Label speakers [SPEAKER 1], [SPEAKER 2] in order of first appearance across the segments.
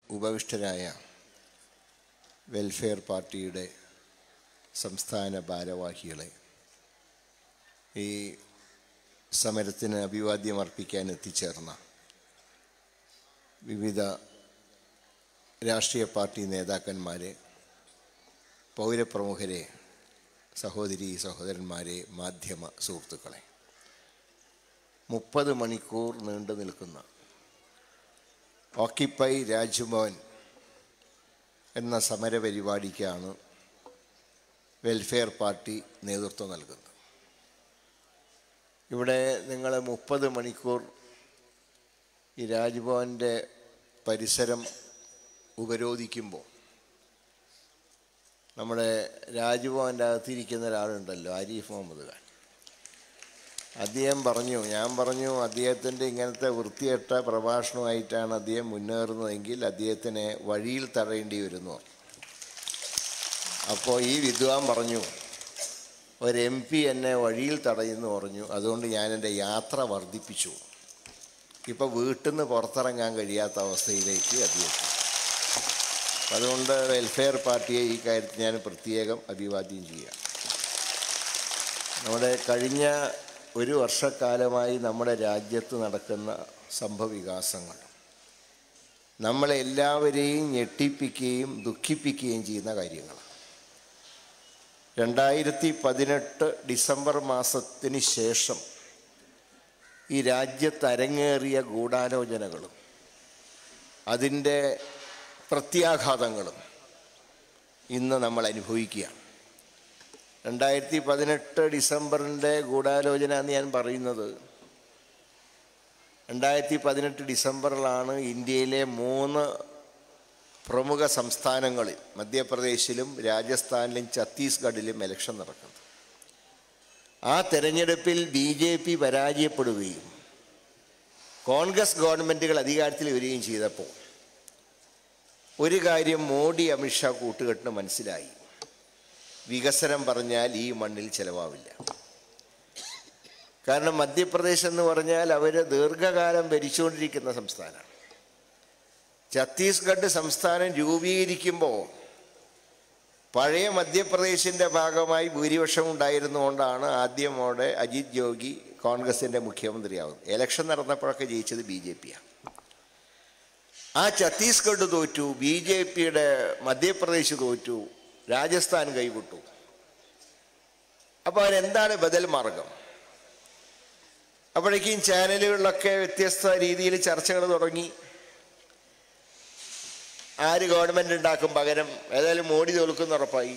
[SPEAKER 1] ഉപവിഷ്ടരായ welfare പാർട്ടിയുടെ സംസ്ഥാന ഭാരവാഹികളെ ഈ സമരത്തിന് അഭിവാദ്യം അർപ്പിക്കാൻ എത്തിച്ചേർന്ന വിവിധ രാഷ്ട്രീയ പാർട്ടി നേതാക്കന്മാരെ പൗരപ്രമുഖരെ സഹോദരി സഹോദരന്മാരെ മാധ്യമ സുഹൃത്തുക്കളെ മുപ്പത് മണിക്കൂർ നീണ്ടു നിൽക്കുന്ന ഓക്കിപ്പൈ രാജ്ഭവൻ എന്ന സമരപരിപാടിക്കാണ് വെൽഫെയർ പാർട്ടി നേതൃത്വം നൽകുന്നത് ഇവിടെ നിങ്ങൾ മുപ്പത് മണിക്കൂർ ഈ രാജ്ഭവൻ്റെ പരിസരം ഉപരോധിക്കുമ്പോൾ നമ്മുടെ രാജ്ഭവൻ്റെ അകത്തിരിക്കുന്ന ഒരാളുണ്ടല്ലോ ആരിഫ് മുഹമ്മദ് ഖാൻ അദ്ദേഹം പറഞ്ഞു ഞാൻ പറഞ്ഞു അദ്ദേഹത്തിൻ്റെ ഇങ്ങനത്തെ വൃത്തികെട്ട പ്രഭാഷണമായിട്ടാണ് അദ്ദേഹം മുന്നേറുന്നതെങ്കിൽ അദ്ദേഹത്തിനെ വഴിയിൽ തടയേണ്ടി വരുന്നു അപ്പോൾ ഈ വിദ്വാൻ പറഞ്ഞു ഒരു എം പി എന്നെ വഴിയിൽ തടയുന്നു പറഞ്ഞു അതുകൊണ്ട് ഞാൻ എൻ്റെ യാത്ര വർദ്ധിപ്പിച്ചു ഇപ്പോൾ വീട്ടിൽ നിന്ന് പുറത്തിറങ്ങാൻ കഴിയാത്ത അവസ്ഥയിലേക്ക് അദ്ദേഹം അതുകൊണ്ട് വെൽഫെയർ പാർട്ടിയെ ഈ കാര്യത്തിൽ ഞാൻ പ്രത്യേകം അഭിവാദ്യം ചെയ്യാം നമ്മുടെ കഴിഞ്ഞ ഒരു വർഷക്കാലമായി നമ്മുടെ രാജ്യത്ത് നടക്കുന്ന സംഭവവികാസങ്ങൾ നമ്മളെല്ലാവരെയും ഞെട്ടിപ്പിക്കുകയും ദുഃഖിപ്പിക്കുകയും ചെയ്യുന്ന കാര്യങ്ങൾ രണ്ടായിരത്തി പതിനെട്ട് ഡിസംബർ മാസത്തിന് ശേഷം ഈ രാജ്യത്ത് അരങ്ങേറിയ ഗൂഢാലോചനകളും അതിൻ്റെ പ്രത്യാഘാതങ്ങളും ഇന്ന് നമ്മൾ അനുഭവിക്കുകയാണ് രണ്ടായിരത്തി പതിനെട്ട് ഡിസംബറിൻ്റെ ഗൂഢാലോചന എന്ന് ഞാൻ പറയുന്നത് രണ്ടായിരത്തി പതിനെട്ട് ഡിസംബറിലാണ് ഇന്ത്യയിലെ മൂന്ന് പ്രമുഖ സംസ്ഥാനങ്ങളിൽ മധ്യപ്രദേശിലും രാജസ്ഥാനിലും ഛത്തീസ്ഗഡിലും ഇലക്ഷൻ നടക്കുന്നത് ആ തെരഞ്ഞെടുപ്പിൽ ബി ജെ പി പരാജയപ്പെടുകയും കോൺഗ്രസ് ഗവൺമെൻറ്റുകൾ അധികാരത്തിൽ വരികയും ചെയ്തപ്പോൾ ഒരു കാര്യം മോഡി അമിത്ഷാ കൂട്ടുകെട്ടിന് മനസ്സിലായി വികസനം പറഞ്ഞാൽ ഈ മണ്ണിൽ ചിലവാവില്ല കാരണം മധ്യപ്രദേശ് എന്ന് പറഞ്ഞാൽ അവർ ദീർഘകാലം ഭരിച്ചുകൊണ്ടിരിക്കുന്ന സംസ്ഥാനമാണ് ഛത്തീസ്ഗഡ് സംസ്ഥാനം രൂപീകരിക്കുമ്പോൾ പഴയ മധ്യപ്രദേശിൻ്റെ ഭാഗമായി ഭൂരിപക്ഷം ഉണ്ടായിരുന്നുകൊണ്ടാണ് ആദ്യമോടെ അജിത് യോഗി കോൺഗ്രസിൻ്റെ മുഖ്യമന്ത്രിയാവുന്നത് ഇലക്ഷൻ നടന്നപ്പോഴൊക്കെ ജയിച്ചത് ബി ജെ പിയാണ് ആ ഛത്തീസ്ഗഡ് തോറ്റു ബി ജെ പിയുടെ മധ്യപ്രദേശ് തോറ്റു രാജസ്ഥാൻ കൈവിട്ടു അപ്പോൾ അവരെന്താണ് ബദൽ മാർഗം അപ്പോഴേക്കും ചാനലുകളിലൊക്കെ വ്യത്യസ്ത രീതിയിൽ ചർച്ചകൾ തുടങ്ങി ആര് ഗവൺമെൻറ് ഉണ്ടാക്കും പകരം ഏതായാലും മോഡി തോൽക്കുന്ന ഉറപ്പായി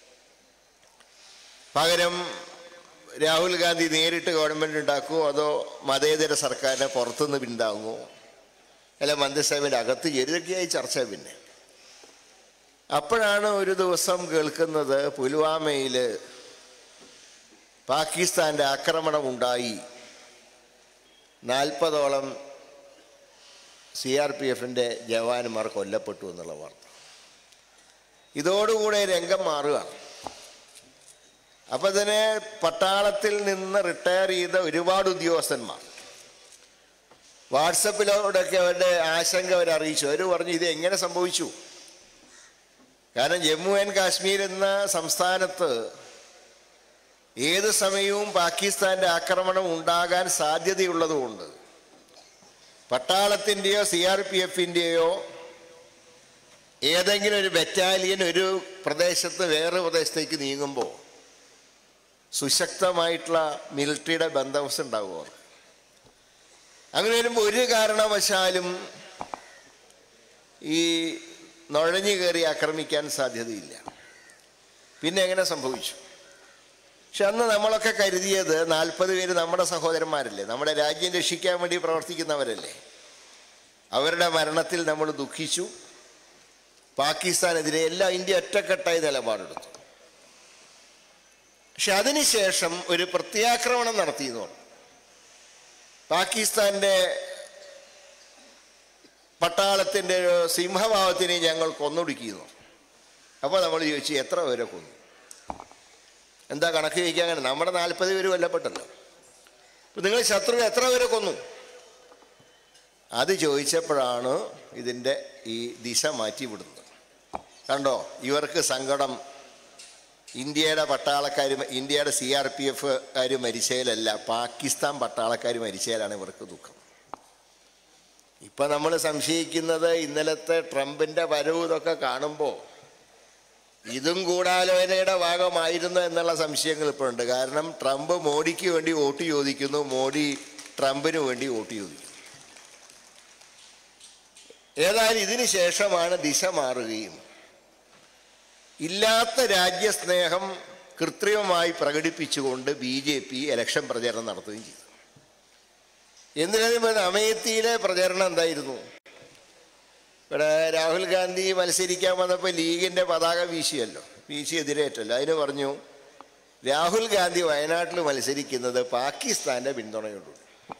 [SPEAKER 1] പകരം രാഹുൽ ഗാന്ധി നേരിട്ട് ഗവൺമെൻറ് ഉണ്ടാക്കുമോ അതോ മതേതര സർക്കാരിനെ പുറത്തുനിന്ന് പിന്താങ്ങുമോ അല്ല മന്ത്രിസഭയുടെ അകത്ത് ഇതൊക്കെയായി ചർച്ച പിന്നെ അപ്പോഴാണ് ഒരു ദിവസം കേൾക്കുന്നത് പുൽവാമയിൽ പാകിസ്ഥാൻ്റെ ആക്രമണം ഉണ്ടായി നാൽപ്പതോളം സി ആർ പി എഫിൻ്റെ ജവാന്മാർ കൊല്ലപ്പെട്ടു എന്നുള്ള വാർത്ത ഇതോടുകൂടെ രംഗം മാറുകയാണ് അപ്പം തന്നെ പട്ടാളത്തിൽ നിന്ന് റിട്ടയർ ചെയ്ത ഒരുപാട് ഉദ്യോഗസ്ഥന്മാർ വാട്സപ്പിലൂടെയൊക്കെ അവരുടെ ആശങ്ക അവർ അറിയിച്ചു അവർ പറഞ്ഞു ഇത് എങ്ങനെ സംഭവിച്ചു കാരണം ജമ്മു ആൻഡ് കാശ്മീർ എന്ന സംസ്ഥാനത്ത് ഏത് സമയവും പാകിസ്ഥാൻ്റെ ആക്രമണം ഉണ്ടാകാൻ സാധ്യതയുള്ളതുകൊണ്ട് പട്ടാളത്തിൻ്റെയോ സി ആർ പി എഫിൻ്റെയോ ഏതെങ്കിലും ഒരു ബറ്റാലിയൻ ഒരു പ്രദേശത്ത് വേറെ പ്രദേശത്തേക്ക് നീങ്ങുമ്പോൾ സുശക്തമായിട്ടുള്ള മിലിറ്ററിയുടെ ബന്ദോബസ്ത് ഉണ്ടാവുക അങ്ങനെ വരുമ്പോൾ ഒരു കാരണവശാലും ഈ നുഴഞ്ഞു കയറി ആക്രമിക്കാൻ സാധ്യതയില്ല പിന്നെ എങ്ങനെ സംഭവിച്ചു പക്ഷെ അന്ന് നമ്മളൊക്കെ കരുതിയത് നാൽപ്പത് പേര് നമ്മുടെ സഹോദരന്മാരല്ലേ നമ്മുടെ രാജ്യം രക്ഷിക്കാൻ വേണ്ടി പ്രവർത്തിക്കുന്നവരല്ലേ അവരുടെ മരണത്തിൽ നമ്മൾ ദുഃഖിച്ചു പാകിസ്ഥാനെതിരെ എല്ലാം ഇന്ത്യ ഒറ്റക്കെട്ടായി നിലപാടെടുത്തു പക്ഷെ അതിനുശേഷം ഒരു പ്രത്യാക്രമണം നടത്തിയെന്ന് പറഞ്ഞു പാകിസ്ഥാൻ്റെ പട്ടാളത്തിൻ്റെ ഒരു സിംഹഭാവത്തിനെ ഞങ്ങൾ കൊന്നൊടുക്കിയെന്നു അപ്പോൾ നമ്മൾ ചോദിച്ചു എത്ര പേരെ കൊന്നു എന്താ കണക്ക് ചോദിക്കാൻ അങ്ങനെ നമ്മുടെ നാൽപ്പത് പേര് കൊല്ലപ്പെട്ടല്ലോ അപ്പം നിങ്ങൾ ശത്രു എത്ര പേരെ കൊന്നു അത് ചോദിച്ചപ്പോഴാണ് ഇതിൻ്റെ ഈ ദിശ മാറ്റി വിടുന്നത് കണ്ടോ ഇവർക്ക് സങ്കടം ഇന്ത്യയുടെ പട്ടാളക്കാർ ഇന്ത്യയുടെ സി ആർ പി എഫുകാർ മരിച്ചതിലല്ല പാകിസ്ഥാൻ പട്ടാളക്കാർ മരിച്ചതിലാണ് ഇവർക്ക് ദുഃഖം ഇപ്പൊ നമ്മൾ സംശയിക്കുന്നത് ഇന്നലത്തെ ട്രംപിന്റെ വരവ് ഇതൊക്കെ കാണുമ്പോൾ ഇതും ഗൂഢാലോചനയുടെ ഭാഗമായിരുന്നു എന്നുള്ള സംശയങ്ങൾ ഇപ്പോഴുണ്ട് കാരണം ട്രംപ് മോഡിക്ക് വേണ്ടി വോട്ട് ചോദിക്കുന്നു മോഡി ട്രംപിന് വേണ്ടി വോട്ട് ചോദിക്കുന്നു ഏതായാലും ഇതിന് ശേഷമാണ് ദിശ മാറുകയും ഇല്ലാത്ത രാജ്യസ്നേഹം കൃത്രിമമായി പ്രകടിപ്പിച്ചുകൊണ്ട് ബി ജെ പി ഇലക്ഷൻ പ്രചരണം നടത്തുകയും ചെയ്തു എന്തിനും അമേത്തിയിലെ പ്രചരണം എന്തായിരുന്നു ഇവിടെ രാഹുൽ ഗാന്ധി മത്സരിക്കാൻ വന്നപ്പോൾ ലീഗിൻ്റെ പതാക വീശിയല്ലോ വീശി എതിരേറ്റല്ലോ അതിന് പറഞ്ഞു രാഹുൽ ഗാന്ധി വയനാട്ടിൽ മത്സരിക്കുന്നത് പാകിസ്ഥാന്റെ പിന്തുണയോടുകൂടി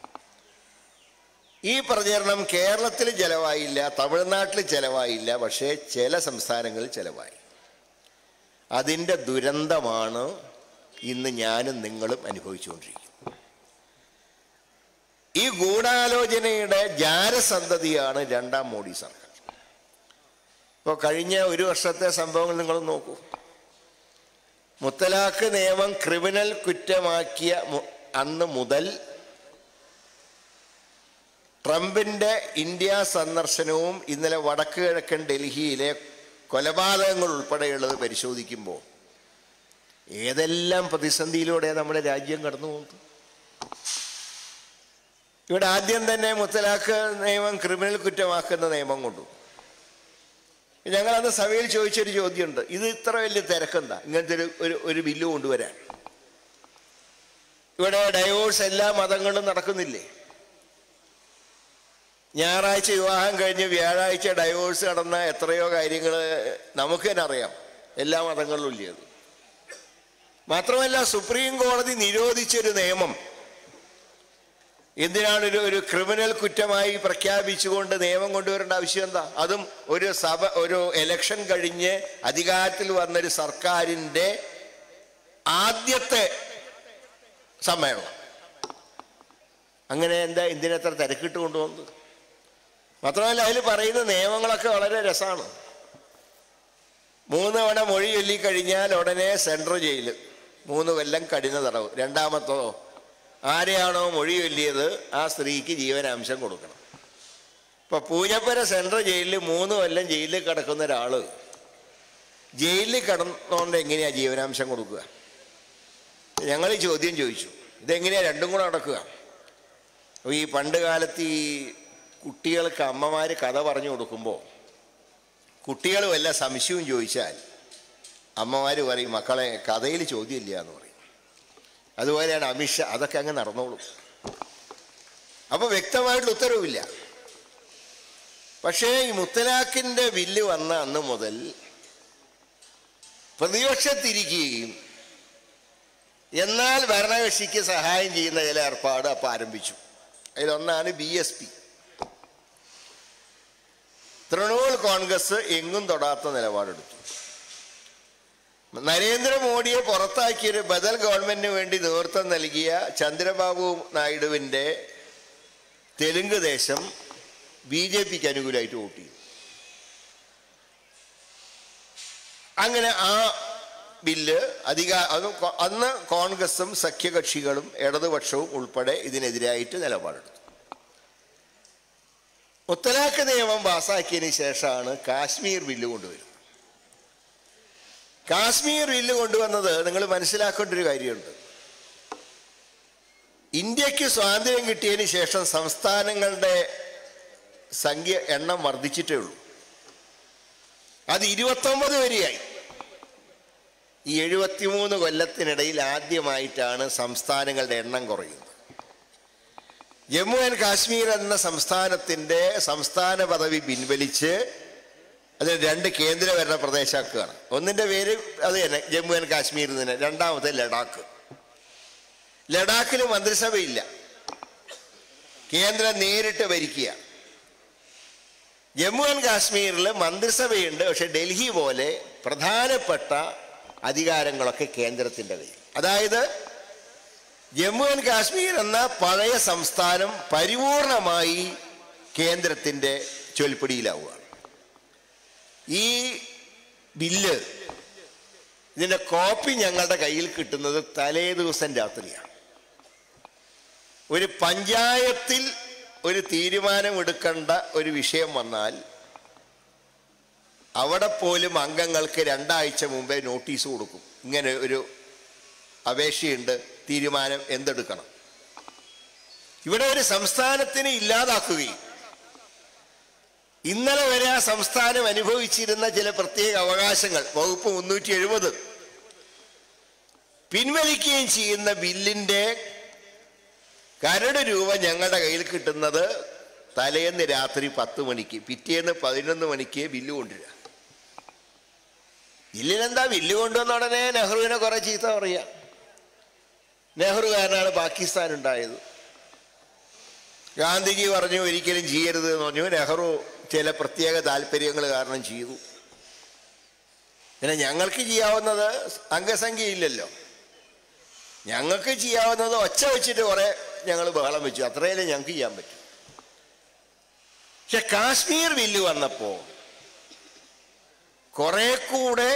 [SPEAKER 1] ഈ പ്രചരണം കേരളത്തിൽ ചെലവായില്ല തമിഴ്നാട്ടിൽ ചെലവായില്ല പക്ഷേ ചില സംസ്ഥാനങ്ങളിൽ ചെലവായി അതിൻ്റെ ദുരന്തമാണ് ഇന്ന് ഞാനും നിങ്ങളും അനുഭവിച്ചുകൊണ്ടിരിക്കുന്നത് ഈ ഗൂഢാലോചനയുടെ ജാരസന്തതിയാണ് രണ്ടാം മോഡി സർക്കാർ ഇപ്പോൾ കഴിഞ്ഞ ഒരു വർഷത്തെ സംഭവങ്ങൾ നിങ്ങൾ നോക്കൂ മുത്തലാഖ് നിയമം ക്രിമിനൽ കുറ്റമാക്കിയ മു- അന്ന് മുതൽ ട്രംപിന്റെ ഇന്ത്യ സന്ദർശനവും ഇന്നലെ വടക്ക് കിഴക്കൻ ഡൽഹിയിലെ കൊലപാതകങ്ങൾ ഉൾപ്പെടെയുള്ളത് പരിശോധിക്കുമ്പോൾ ഏതെല്ലാം പ്രതിസന്ധിയിലൂടെ നമ്മുടെ രാജ്യം കടന്നു പോകുന്നത് ഇവിടെ ആദ്യം തന്നെ മുത്തലാഖ് നിയമം ക്രിമിനൽ കുറ്റമാക്കുന്ന നിയമം കൊണ്ടു ഞങ്ങൾ അന്ന് സഭയിൽ ചോദിച്ചൊരു ചോദ്യമുണ്ട് ഇത് ഇത്ര വലിയ തിരക്കെന്താ ഇങ്ങനത്തെ ഒരു ഒരു ഒരു ബില്ല് കൊണ്ടുവരാൻ ഇവിടെ ഡൈവോഴ്സ് എല്ലാ മതങ്ങളിലും നടക്കുന്നില്ലേ ഞായറാഴ്ച വിവാഹം കഴിഞ്ഞ് വ്യാഴാഴ്ച ഡൈവോഴ്സ് നടന്ന എത്രയോ കാര്യങ്ങൾ നമുക്ക് തന്നെ അറിയാം എല്ലാ മതങ്ങളിലും ഇല്ലേ അത് മാത്രമല്ല സുപ്രീം കോടതി നിരോധിച്ചൊരു നിയമം എന്തിനാണ് ഒരു ഒരു ക്രിമിനൽ കുറ്റമായി പ്രഖ്യാപിച്ചുകൊണ്ട് നിയമം കൊണ്ടുവരേണ്ട ആവശ്യം എന്താ അതും ഒരു സഭ ഒരു എലക്ഷൻ കഴിഞ്ഞ് അധികാരത്തിൽ വന്നൊരു സർക്കാരിൻ്റെ ആദ്യത്തെ സമ്മേളനം അങ്ങനെ എന്താ എന്തിനെത്ര തിരക്കിട്ട് കൊണ്ടുവന്നത് മാത്രമല്ല അതിൽ പറയുന്ന നിയമങ്ങളൊക്കെ വളരെ രസമാണ് മൂന്ന് തവണ മൊഴി ചൊല്ലിക്കഴിഞ്ഞാൽ ഉടനെ സെൻട്രൽ ജയിൽ മൂന്ന് കൊല്ലം കഠിന തടവ് രണ്ടാമത്തതോ ആരെയാണോ മൊഴി ചൊല്ലിയത് ആ സ്ത്രീക്ക് ജീവനാംശം കൊടുക്കണം ഇപ്പൊ പൂജപ്പുര സെൻട്രൽ ജയിലിൽ മൂന്ന് കൊല്ലം ജയിലിൽ കിടക്കുന്ന ഒരാള് ജയിലിൽ കിടന്നുകൊണ്ട് എങ്ങനെയാ ജീവനാംശം കൊടുക്കുക ഞങ്ങൾ ഈ ചോദ്യം ചോദിച്ചു ഇതെങ്ങനെയാ രണ്ടും കൂടെ നടക്കുക അപ്പോൾ ഈ പണ്ട് കാലത്ത് ഈ കുട്ടികൾക്ക് അമ്മമാർ കഥ പറഞ്ഞു കൊടുക്കുമ്പോൾ കുട്ടികൾ വല്ല സംശയവും ചോദിച്ചാൽ അമ്മമാർ പറയും മക്കളെ കഥയിൽ ചോദ്യമില്ല എന്ന് പറയും അതുപോലെയാണ് അമിത്ഷാ അതൊക്കെ അങ്ങ് നടന്നോളും അപ്പോൾ വ്യക്തമായിട്ടുള്ള ഉത്തരവില്ല പക്ഷേ ഈ മുത്തലാഖിൻ്റെ ബില്ല് വന്ന അന്ന് മുതൽ പ്രതിപക്ഷത്തിരിക്കുകയും എന്നാൽ ഭരണകക്ഷിക്ക് സഹായം ചെയ്യുന്ന ചില ഏർപ്പാട് അപ്പം ആരംഭിച്ചു അതിലൊന്നാണ് B S P Trinamool Congress എങ്ങും തൊടാത്ത നിലപാടെടുത്തു നരേന്ദ്രമോദിയെ പുറത്താക്കിയൊരു ബദൽ ഗവൺമെന്റിന് വേണ്ടി നേതൃത്വം നൽകിയ ചന്ദ്രബാബു നായിഡുവിൻ്റെ തെലുങ്ക് ദേശം ബി ജെ പിക്ക് അനുകൂലമായിട്ട് വോട്ട് ചെയ്തു അങ്ങനെ ആ ബില്ല് അധികാ അത് കോ- അന്ന് കോൺഗ്രസും സഖ്യകക്ഷികളും ഇടതുപക്ഷവും ഉൾപ്പെടെ ഇതിനെതിരായിട്ട് നിലപാടെടുത്തു മുത്തലാഖ് നിയമം പാസാക്കിയതിന് ശേഷമാണ് കാശ്മീർ ബില്ല് കൊണ്ടുവരുന്നത് കാശ്മീർ ബില്ല് കൊണ്ടുവന്നത് നിങ്ങൾ മനസ്സിലാക്കേണ്ട ഒരു കാര്യമുണ്ട് ഇന്ത്യക്ക് സ്വാതന്ത്ര്യം കിട്ടിയതിന് ശേഷം സംസ്ഥാനങ്ങളുടെ സംഖ്യ എണ്ണം വർദ്ധിച്ചിട്ടേ ഉള്ളൂ അത് ഇരുപത്തൊമ്പത് വരെയായി ഈ എഴുപത്തിമൂന്ന് കൊല്ലത്തിനിടയിൽ ആദ്യമായിട്ടാണ് സംസ്ഥാനങ്ങളുടെ എണ്ണം കുറയുന്നത് ജമ്മു ആൻഡ് കാശ്മീർ എന്ന സംസ്ഥാനത്തിൻ്റെ സംസ്ഥാന പദവി പിൻവലിച്ച് അതിന് രണ്ട് കേന്ദ്രഭരണ പ്രദേശമാക്കുകയാണ് ഒന്നിൻ്റെ പേര് അത് തന്നെ ജമ്മു ആൻഡ് കാശ്മീർ തന്നെ രണ്ടാമത്തെ ലഡാക്ക് ലഡാക്കിൽ മന്ത്രിസഭയില്ല കേന്ദ്രം നേരിട്ട് ഭരിക്കുക ജമ്മു ആൻഡ് കാശ്മീരിൽ മന്ത്രിസഭയുണ്ട് പക്ഷെ ഡൽഹി പോലെ പ്രധാനപ്പെട്ട അധികാരങ്ങളൊക്കെ കേന്ദ്രത്തിൻ്റെ കയ്യിൽ അതായത് ജമ്മു ആൻഡ് കാശ്മീർ എന്ന പഴയ സംസ്ഥാനം പരിപൂർണമായി കേന്ദ്രത്തിൻ്റെ ചൊൽപ്പടിയിലാവുക ഈ ബില്ല് ഇതിൻ്റെ കോപ്പി ഞങ്ങളുടെ കയ്യിൽ കിട്ടുന്നത് തലേ ദിവസം രാത്രിയാണ് ഒരു പഞ്ചായത്തിൽ ഒരു തീരുമാനമെടുക്കേണ്ട ഒരു വിഷയം വന്നാൽ അവിടെ പോലും അംഗങ്ങൾക്ക് രണ്ടാഴ്ച മുമ്പേ നോട്ടീസ് കൊടുക്കും ഇങ്ങനെ ഒരു അപേക്ഷയുണ്ട് തീരുമാനം എന്തെടുക്കണം ഇവിടെ ഒരു സംസ്ഥാനത്തിന് ഇല്ലാതാക്കുകയും ഇന്നലെ വരെ ആ സംസ്ഥാനം അനുഭവിച്ചിരുന്ന ചില പ്രത്യേക അവകാശങ്ങൾ വകുപ്പ് മുന്നൂറ്റി എഴുപത് പിൻവലിക്കുകയും ചെയ്യുന്ന ബില്ലിന്റെ കരട് രൂപ ഞങ്ങളുടെ കയ്യിൽ കിട്ടുന്നത് തലേന്ന് രാത്രി പത്ത് മണിക്ക് പിറ്റേന്ന് പതിനൊന്ന് മണിക്ക് ബില്ല് കൊണ്ടുവരിക ബില്ലിനെന്താ ബില്ല് കൊണ്ടുവന്ന ഉടനെ നെഹ്റുവിനെ കുറെ ചീത്ത പറയാ നെഹ്റു കാരനാണ് പാകിസ്ഥാൻ ഉണ്ടായത് ഗാന്ധിജി പറഞ്ഞു ഒരിക്കലും ചെയ്യരുത് എന്ന് പറഞ്ഞു നെഹ്റു ചില പ്രത്യേക താല്പര്യങ്ങൾ കാരണം ചെയ്തു പിന്നെ ഞങ്ങൾക്ക് ചെയ്യാവുന്നത് അംഗസംഖ്യയില്ലല്ലോ ഞങ്ങൾക്ക് ചെയ്യാവുന്നത് ഒച്ച വെച്ചിട്ട് കുറെ ഞങ്ങൾ ബഹളം വെച്ചു അത്രയല്ലേ ഞങ്ങൾക്ക് ചെയ്യാൻ പറ്റും പക്ഷെ കാശ്മീർ ബില്ല് വന്നപ്പോ കുറെ കൂടെ